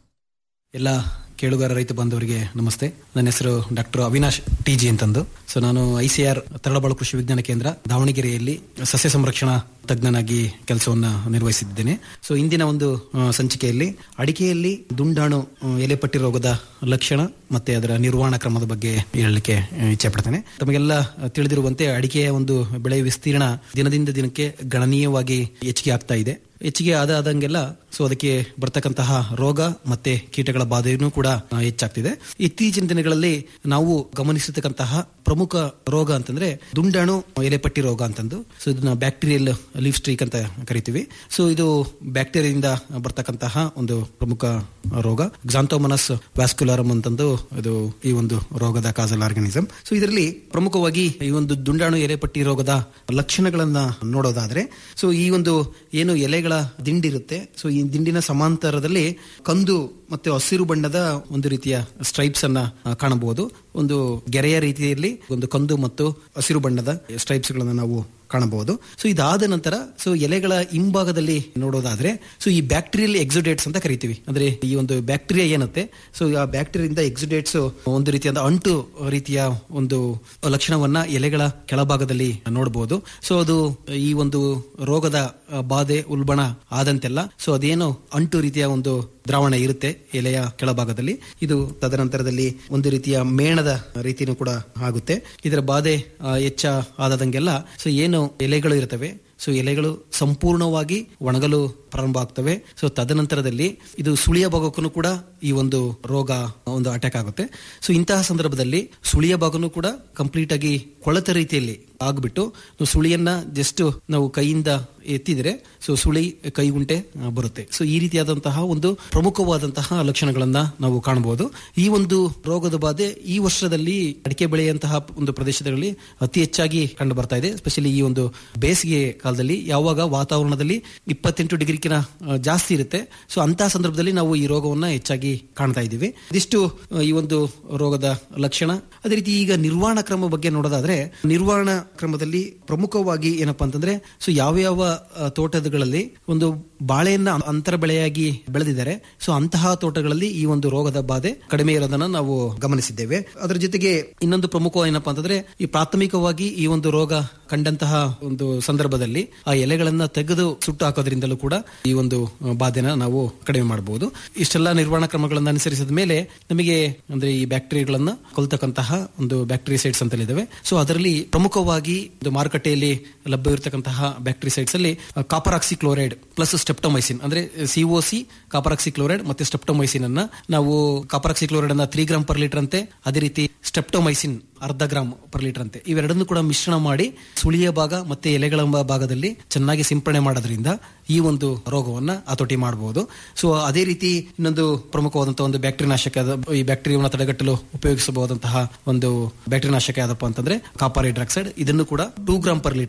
ಎಲ್ಲ ಕೇಳುಗರ ರೈತ ಬಾಂಧವರಿಗೆ ನಮಸ್ತೆ ನನ್ನ ಹೆಸರು ಡಾಕ್ಟರ್ ಅವಿನಾಶ್ ಟಿ ಜಿ ಅಂತಂದು ಸೊ ನಾನು ಐಸಿಆರ್ ತರಳಬಾಳು ಕೃಷಿ ವಿಜ್ಞಾನ ಕೇಂದ್ರ ದಾವಣಗೆರೆಯಲ್ಲಿ ಸಸ್ಯ ಸಂರಕ್ಷಣಾ ತಜ್ಞನಾಗಿ ಕೆಲಸವನ್ನ ನಿರ್ವಹಿಸಿದ್ದೇನೆ ಸೊ ಇಂದಿನ ಒಂದು ಆ, ಸಂಚಿಕೆಯಲ್ಲಿ ಅಡಿಕೆಯಲ್ಲಿ ದುಂಡಾಣು ಆ, ಎಲೆಪಟ್ಟಿ ರೋಗದ ಲಕ್ಷಣ ಮತ್ತೆ ಅದರ ನಿರ್ವಹಣಾ ಕ್ರಮದ ಬಗ್ಗೆ ಹೇಳಲಿಕ್ಕೆ ಆ, ಇಚ್ಛೆ ಪಡ್ತೇನೆ ತಮಗೆಲ್ಲ ತಿಳಿದಿರುವಂತೆ ಅಡಿಕೆಯ ಒಂದು ಬೆಳೆ ವಿಸ್ತೀರ್ಣ ದಿನದಿಂದ ದಿನಕ್ಕೆ ಗಣನೀಯವಾಗಿ ಹೆಚ್ಚಿಗೆ ಆಗ್ತಾ ಇದೆ ಹೆಚ್ಚಿಗೆ ಆದ ಆದಂಗೆಲ್ಲ ಸೊ ಅದಕ್ಕೆ ಬರ್ತಕ್ಕಂತಹ ರೋಗ ಮತ್ತೆ ಕೀಟಗಳ ಬಾಧೆಯೂ ಕೂಡ ಆ, ಹೆಚ್ಚಾಗ್ತಿದೆ ಇತ್ತೀಚಿನ ದಿನಗಳಲ್ಲಿ ನಾವು ಗಮನಿಸತಕ್ಕಂತಹ ಪ್ರಮುಖ ರೋಗ ಅಂತಂದ್ರೆ ದುಂಡಾಣು ಎಲೆಪಟ್ಟಿ ರೋಗ ಅಂತಂದು ಸೊ ಇದನ್ನ ಬ್ಯಾಕ್ಟೀರಿಯಲ್ ಲೀಫ್ ಸ್ಟ್ರೀಕ್ ಅಂತ ಕರಿತೀವಿ ಸೊ ಇದು ಬ್ಯಾಕ್ಟೀರಿಯಾದಿಂದ ಬರ್ತಕ್ಕಂತಹ ಒಂದು ಪ್ರಮುಖ ರೋಗ ಗ್ಸಾಂತೋಮನಸ್ ವ್ಯಾಸ್ಕ್ಯುಲಾರಮ್ ಅಂತಂದು ಇದು ಈ ಒಂದು ರೋಗದ ಕಾಸಲ್ ಆರ್ಗನಿಸಮ್ ಸೊ ಇದರಲ್ಲಿ ಪ್ರಮುಖವಾಗಿ ಈ ಒಂದು ದುಂಡಾಣು ಎಲೆಪಟ್ಟಿ ರೋಗದ ಲಕ್ಷಣಗಳನ್ನ ನೋಡೋದಾದ್ರೆ ಸೊ ಈ ಒಂದು ಏನು ಎಲೆಗಳ ದಿಂಡಿರುತ್ತೆ ಸೊ ಈ ದಿಂಡಿನ ಸಮಾಂತರದಲ್ಲಿ ಕಂದು ಮತ್ತೆ ಹಸಿರು ಬಣ್ಣದ ಒಂದು ರೀತಿಯ ಸ್ಟ್ರೈಪ್ಸ್ ಅನ್ನ ಆ, ಕಾಣಬಹುದು ಒಂದು ಗೆರೆಯ ರೀತಿಯಲ್ಲಿ ಒಂದು ಕಂದು ಮತ್ತು ಹಸಿರು ಬಣ್ಣದ ಸ್ಟ್ರೈಪ್ಸ್ ಗಳನ್ನ ನಾವು ಕಾಣಬಹುದು ಸೊ ಇದಾದ ನಂತರ ಸೊ ಎಲೆಗಳ ಹಿಂಭಾಗದಲ್ಲಿ ನೋಡೋದಾದ್ರೆ ಸೊ ಈ ಬ್ಯಾಕ್ಟೀರಿಯಲ್ ಎಕ್ಸುಡೇಟ್ಸ್ ಅಂತ ಕರಿತೀವಿ ಅಂದ್ರೆ ಈ ಒಂದು ಬ್ಯಾಕ್ಟೀರಿಯಾ ಏನತ್ತೆ ಸೊ ಆ ಬ್ಯಾಕ್ಟೀರಿಯಿಂದ ಎಕ್ಸುಡೇಟ್ಸ್ ಒಂದು ರೀತಿಯಾದ ಅಂಟು ರೀತಿಯ ಒಂದು ಲಕ್ಷಣವನ್ನ ಎಲೆಗಳ ಕೆಳಭಾಗದಲ್ಲಿ ನೋಡಬಹುದು ಸೊ ಅದು ಈ ಒಂದು ರೋಗದ ಆ, ಬಾಧೆ ಉಲ್ಬಣ ಆದಂತೆಲ್ಲ ಸೊ ಅದೇನು ಅಂಟು ರೀತಿಯ ಒಂದು ದ್ರಾವಣ ಇರುತ್ತೆ ಎಲೆಯ ಕೆಳಭಾಗದಲ್ಲಿ ಇದು ತದನಂತರದಲ್ಲಿ ಒಂದು ರೀತಿಯ ಮೇಣದ ರೀತಿನೂ ಕೂಡ ಆಗುತ್ತೆ ಇದರ ಬಾಧೆ ಆ, ಹೆಚ್ಚ ಆದಂಗೆಲ್ಲ ಸೊ ಏನು ಎಲೆಗಳು ಇರ್ತವೆ ಸೊ ಎಲೆಗಳು ಸಂಪೂರ್ಣವಾಗಿ ಒಣಗಲು ಪ್ರಾರಂಭ ಆಗ್ತವೆ ಸೊ ತದನಂತರದಲ್ಲಿ ಇದು ಸುಳಿಯ ಭಾಗಕ್ಕೂ ಕೂಡ ಈ ಒಂದು ರೋಗ ಒಂದು ಅಟ್ಯಾಕ್ ಆಗುತ್ತೆ ಸೊ ಇಂತಹ ಸಂದರ್ಭದಲ್ಲಿ ಸುಳಿಯ ಭಾಗನೂ ಕೂಡ ಕಂಪ್ಲೀಟ್ ಆಗಿ ಕೊಳೆತ ರೀತಿಯಲ್ಲಿ ಆಗ್ಬಿಟ್ಟು ನಾವು ಸುಳಿಯನ್ನ ಜಸ್ಟ್ ನಾವು ಕೈಯಿಂದ ಎತ್ತಿದ್ರೆ ಸೊ ಸುಳಿ ಕೈಗುಂಟೆ ಆ, ಬರುತ್ತೆ ಸೊ ಈ ರೀತಿಯಾದಂತಹ ಒಂದು ಪ್ರಮುಖವಾದಂತಹ ಲಕ್ಷಣಗಳನ್ನ ನಾವು ಕಾಣಬಹುದು ಈ ಒಂದು ರೋಗದ ಬಾಧೆ ಈ ವರ್ಷದಲ್ಲಿ ಅಡಿಕೆ ಬೆಳೆಯಂತಹ ಒಂದು ಪ್ರದೇಶದಲ್ಲಿ ಅತಿ ಹೆಚ್ಚಾಗಿ ಕಂಡು ಬರ್ತಾ ಇದೆ ಸ್ಪೆಷಲಿ ಈ ಒಂದು ಬೇಸಿಗೆ ಕಾಲದಲ್ಲಿ ಯಾವಾಗ ವಾತಾವರಣದಲ್ಲಿ ಇಪ್ಪತ್ತೆಂಟು ಡಿಗ್ರಿಕಿನ ಆ, ಜಾಸ್ತಿ ಇರುತ್ತೆ ಸೊ ಅಂತಹ ಸಂದರ್ಭದಲ್ಲಿ ನಾವು ಈ ರೋಗವನ್ನ ಹೆಚ್ಚಾಗಿ ಕಾಣ್ತಾ ಇದ್ದೀವಿ ಇದಿಷ್ಟು ಆ, ಈ ಒಂದು ರೋಗದ ಲಕ್ಷಣ ಅದೇ ರೀತಿ ಈಗ ನಿರ್ವಹಣಾ ಕ್ರಮ ಬಗ್ಗೆ ನೋಡೋದಾದ್ರೆ ನಿರ್ವಹಣಾ ಕ್ರಮದಲ್ಲಿ ಪ್ರಮುಖವಾಗಿ ಏನಪ್ಪಾ ಅಂತಂದ್ರೆ ಸೊ ಯಾವ ಯಾವ ಆ, ತೋಟಗಳಲ್ಲಿ ಒಂದು ಬಾಳೆಯನ್ನ ಅಂತರ ಬೆಳೆಯಾಗಿ ಬೆಳೆದಿದ್ದಾರೆ ಸೊ ಅಂತಹ ತೋಟಗಳಲ್ಲಿ ಈ ಒಂದು ರೋಗದ ಬಾಧೆ ಕಡಿಮೆ ಇರೋದನ್ನ ನಾವು ಗಮನಿಸಿದ್ದೇವೆ ಅದರ ಜೊತೆಗೆ ಇನ್ನೊಂದು ಪ್ರಮುಖ ಏನಪ್ಪಾ ಅಂತಂದ್ರೆ ಈ ಪ್ರಾಥಮಿಕವಾಗಿ ಈ ಒಂದು ರೋಗ ಕಂಡಂತಹ ಒಂದು ಸಂದರ್ಭದಲ್ಲಿ ಆ ಎಲೆಗಳನ್ನ ತೆಗೆದು ಸುಟ್ಟು ಹಾಕೋದ್ರಿಂದಲೂ ಕೂಡ ಈ ಒಂದು ಆ, ಬಾಧೆನ ನಾವು ಕಡಿಮೆ ಮಾಡಬಹುದು ಇಷ್ಟೆಲ್ಲ ನಿರ್ವಹಣಾ ಕ್ರಮಗಳನ್ನು ಅನುಸರಿಸಿದ ಮೇಲೆ ನಮಗೆ ಅಂದ್ರೆ ಈ ಬ್ಯಾಕ್ಟೀರಿಯಾಗಳನ್ನ ಕೊಲ್ತಕ್ಕಂತಹ ಒಂದು ಬ್ಯಾಕ್ಟೀರಿಯಸೈಡ್ಸ್ ಅಂತ ಇದಾವೆ ಸೊ ಅದರಲ್ಲಿ ಪ್ರಮುಖವಾಗಿ ಒಂದು ಮಾರುಕಟ್ಟೆಯಲ್ಲಿ ಲಭ್ಯವಿರತಕ್ಕಂತಹ ಬ್ಯಾಕ್ಟೀರಿಸೈಡ್ಸ್ ಅಲ್ಲಿ ಕಾಪರ್ ಕ್ಲೋರೈಡ್ ಪ್ಲಸ್ ಸ್ಟೆಪ್ಟೊಮೈಸಿನ್ ಅಂದ್ರೆ ಸಿಒಸಿ ಕಾಪರ್ ಕ್ಲೋರೈಡ್ ಮತ್ತೆ ಸ್ಟೆಪ್ಟೊಮೈಸಿನ್ ಅನ್ನ ನಾವು ಕಾಪರ್ ಕ್ಲೋರೈಡ್ ಅನ್ನ ತ್ರೀ ಗ್ರಾಮ್ ಪರ್ ಲೀಟರ್ ಅಂತೆ ಅದೇ ರೀತಿ ಸ್ಟೆಪ್ಟೊಮೈಸಿನ್ ಅರ್ಧ ಗ್ರಾಮ್ ಪರ್ ಲೀಟರ್ ಅಂತೆ ಇವೆರಡನ್ನು ಕೂಡ ಮಿಶ್ರಣ ಮಾಡಿ ಸುಳಿಯ ಭಾಗ ಮತ್ತೆ ಎಲೆಗಳ ಭಾಗದಲ್ಲಿ ಚೆನ್ನಾಗಿ ಸಿಂಪಡಣೆ ಮಾಡೋದ್ರಿಂದ ಈ ಒಂದು ರೋಗವನ್ನ ಹತೋಟಿ ಮಾಡಬಹುದು ಸೊ ಅದೇ ರೀತಿ ಇನ್ನೊಂದು ಪ್ರಮುಖವಾದಂತಹ ಒಂದು ಬ್ಯಾಕ್ಟೀರಿಯಾ ನಾಶಕ ಅದ- ಈ ಬ್ಯಾಕ್ಟೀರಿಯಾವನ್ನು ತಡೆಗಟ್ಟಲು ಉಪಯೋಗಿಸಬಹುದಂತಹ ಒಂದು ಬ್ಯಾಕ್ಟೀರಿಯಾ ನಾಶಕ ಯಾವ್ದಪ್ಪ ಅಂತಂದ್ರೆ ಕಾಪರ್ ಹೈಡ್ರಾಕ್ಸೈಡ್ ಇದನ್ನು ಕೂಡ ಟೂ ಗ್ರಾಮ್ ಪರ್ ಲೀಟರ್ ಅಂತೆ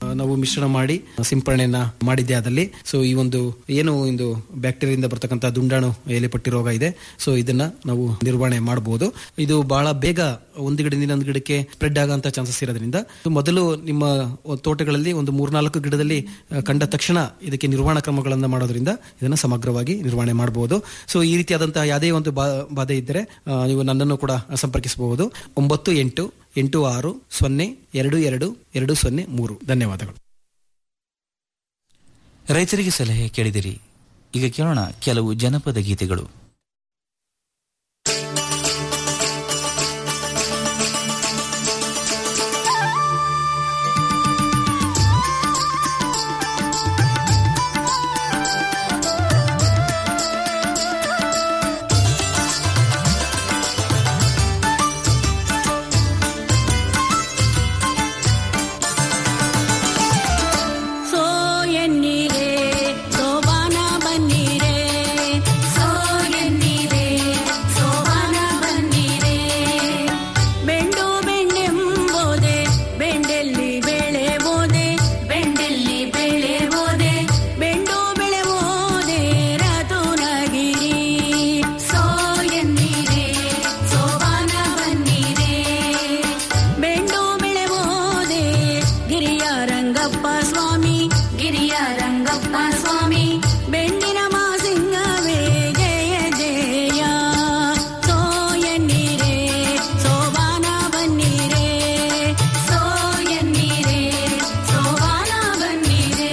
ನಾವು ಮಿಶ್ರಣ ಮಾಡಿ ಸಿಂಪರಣೆಯನ್ನ ಮಾಡಿದ್ದೆ ಆದಲ್ಲಿ ಸೊ ಈ ಒಂದು ಏನು ಒಂದು ಬ್ಯಾಕ್ಟೀರಿಯಿಂದ ಬರ್ತಕ್ಕಂಥ ದುಂಡಾಣು ಎಲೆಪಟ್ಟಿ ರೋಗ ಇದೆ ಸೊ ಇದನ್ನ ನಾವು ನಿರ್ವಹಣೆ ಮಾಡಬಹುದು ಇದು ಬಹಳ ಬೇಗ ಒಂದು ಗಿಡದಿಂದ ಇನ್ನೊಂದು ಗಿಡಕ್ಕೆ ಸ್ಪ್ರೆಡ್ ಆಗಂತ ಚಾನ್ಸಸ್ ಇರೋದ್ರಿಂದ ಮೊದಲು ನಿಮ್ಮ ತೋಟಗಳಲ್ಲಿ ಒಂದು ಮೂರ್ನಾಲ್ಕು ಗಿಡದಲ್ಲಿ ಆ, ಕಂಡ ತಕ್ಷಣ ಇದಕ್ಕೆ ನಿರ್ವಹಣಾ ಕ್ರಮಗಳನ್ನ ಮಾಡೋದ್ರಿಂದ ಇದನ್ನ ಸಮಗ್ರವಾಗಿ ನಿರ್ವಹಣೆ ಮಾಡಬಹುದು ಸೊ ಈ ರೀತಿಯಾದಂತಹ ಯಾವುದೇ ಒಂದು ಬಾ- ಬಾಧೆ ಇದ್ದರೆ ಆ, ನೀವು ನನ್ನನ್ನು ಕೂಡ ಸಂಪರ್ಕಿಸಬಹುದು ಒಂಬತ್ತು ಎಂಟು ಎಂಟು ಆರು ಸೊನ್ನೆ ಎರಡು ಎರಡು ಎರಡು ಸೊನ್ನೆ ಮೂರು ಧನ್ಯವಾದಗಳು ರೈತರಿಗೆ ಸಲಹೆ ಕೇಳಿದಿರಿ ಈಗ ಕೇಳೋಣ ಕೆಲವು ಜನಪದ ಗೀತೆಗಳು ಸೋ ಎನ್ನೀರೆ ಸೋಬಾನ ಬನ್ನೀರೆ ಸೋ ಎನ್ನೀರೆ ಸೋಬಾನ ಬನ್ನೀರೆ ಬೆಂಡು ಬೆಂಡೆಂಬೋದೆ ಬೆಂಡೆಲ್ಲಿ ಬೆಳೆಬೋದೆ ಬೆಂಡೆಲ್ಲಿ ಬೆಳೆಬೋದೆ ಬೆಂಡು ಬೆಳೆಬೋದೆ ರತುನಗಿರಿ ಸೋ ಎನ್ನೀರೆ ಸೋಬಾನ ಬನ್ನೀರೆ ಬೆಂಡು ಬೆಳೆಬೋದೆ ಗಿರಿಯ ರಂಗಪ್ಪ ಸ್ವಾಮಿ ಗಿರಿಯ ರಂಗಪ್ಪ ಸ್ವಾಮಿ ಬೆಂಡಿನ ಮಾಸಿಂಗವೇ ಜಯ ಜಯ ಸೋ ಎನ್ನೀರೆ ಸೋಬಾನ ಬನ್ನೀರೆ ಸೋ ಎನ್ನೀರೆ ಸೋಬಾನ ಬನ್ನೀರೆ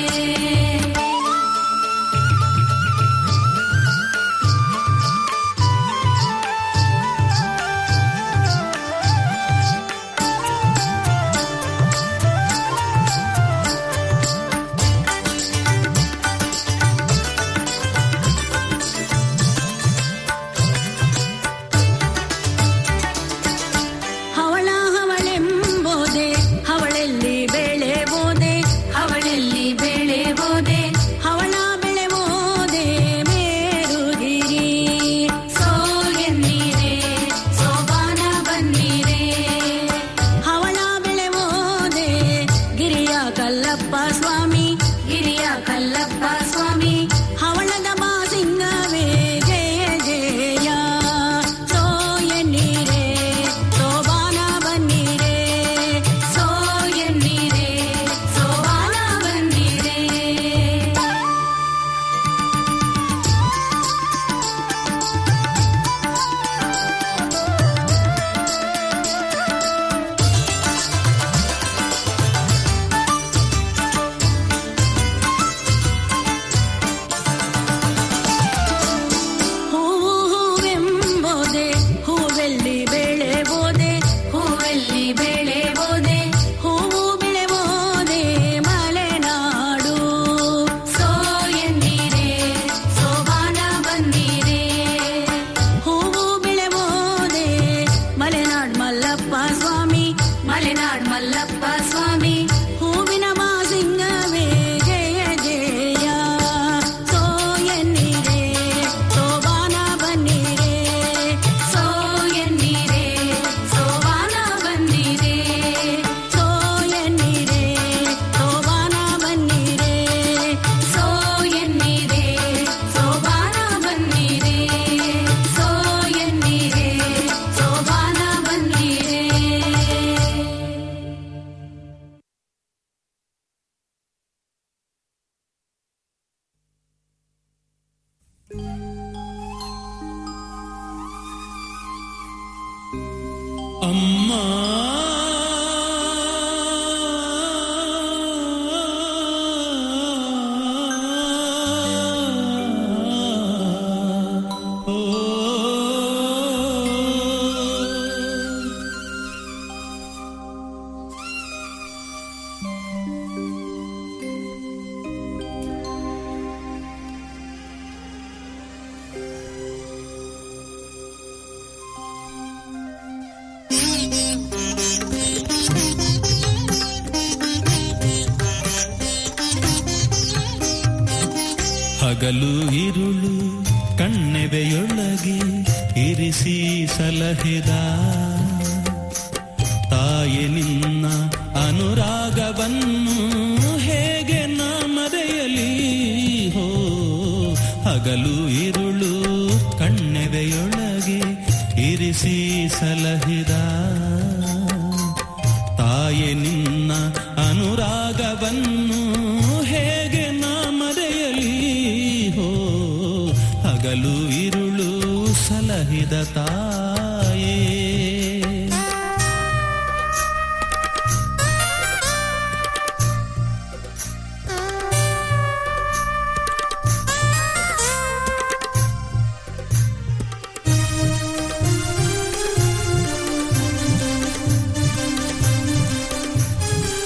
ಹವಳ ಹವಳೆಂಬೋದೆ ಹವಳೆಲ್ಲಿ ಬೆಳೆಬೋದೆ ಹವಳೆಲ್ಲಿ ಬೆಳೆಬೋದೆ ಹವಳ ಬೆಳೆಬೋದೆ ಮೇರುಗಿರಿ ಸೋ ಎನ್ನೀರೆ ಸೋಬಾನ ಬನ್ನೀರೆ ಹವಳ ಬೆಳೆಬೋದೆ ಗಿರಿಯ ಕಲ್ಲಪ್ಪ ಸ್ವಾಮಿ ಗಿರಿಯ ಕಲ್ಲಪ್ಪ ಸ್ವಾಮಿ ಹವಳದ ಬಾಸಿಂಗವೇ ಜಯ ಜಯ ಸೋ ಎನ್ನೀರೆ ಸೋಬಾನ ಬನ್ನೀರೆ ಸೋ ಎನ್ನೀರೆ ಸೋಬಾನ ಬನ್ನೀರೆ ಹೂವು ಹೂವೆಂಬೋದೆ ಹೂವೆಲ್ಲಿ ಬೆಳೆಬೋದೆ ಹೂವೆಲ್ಲಿ ಬೆಳೆಬೋದೆ ಹೂವು ಬೆಳೆಬೋದೆ ಮಲೆನಾಡು ಸೋ ಎನ್ನೀರೆ ಸೋಬಾನ ಬಂದೀರೆ ಹೂವು ಬೆಳೆಬೋದೆ ಮಲೆನಾಡ್ ಮಲ್ಲಪ್ಪ ಸ್ವಾಮಿ ಮಲೆನಾಡ್ ಮಲ್ಲಪ್ಪ ಸ್ವಾಮಿ ಹೂವಿನ ಮಾಸಿಂಗವೇ ಜಯ ಜಯ ಸೋ ಎನ್ನೀರೆ ಸೋಬಾನ ಬನ್ನೀರೆ ಸೋ ಎನ್ನೀರೆ ಸೋಬಾನ ಬನ್ನೀರೆ ಸೋ ಎನ್ನೀರೆ ಸೋಬಾನ ಬನ್ನೀರೆ ಸೋ ಎನ್ನೀರೆ ಸೋಬಾನ ಬನ್ನೀರೆ ಸೋ ಎನ್ನೀರೆ ಸೋಬಾನ ಬನ್ನೀರೆ ಅಮ್ಮ ಹಗಲು ಇರುಳು ಕಣ್ಣೆದೆಯೊಳಗೆ ಇರಿಸಿ ಸಲಹಿದ ತಾಯಿ ನಿನ್ನ ಅನುರಾಗವನ್ನು ಹಗಲು ಇರುಳು ಕಣ್ಣೆದೆಯೊಳಗೆ ಇರಿಸಿ ಸಲಹಿದ ತಾಯೆ ನಿನ್ನ ಅನುರಾಗವನ್ನು ಹೇಗೆ ನಾ ಮರೆಯಲಿ ಹೋ ಹಗಲು ಇರುಳು ಸಲಹಿದ ತಾಯಿ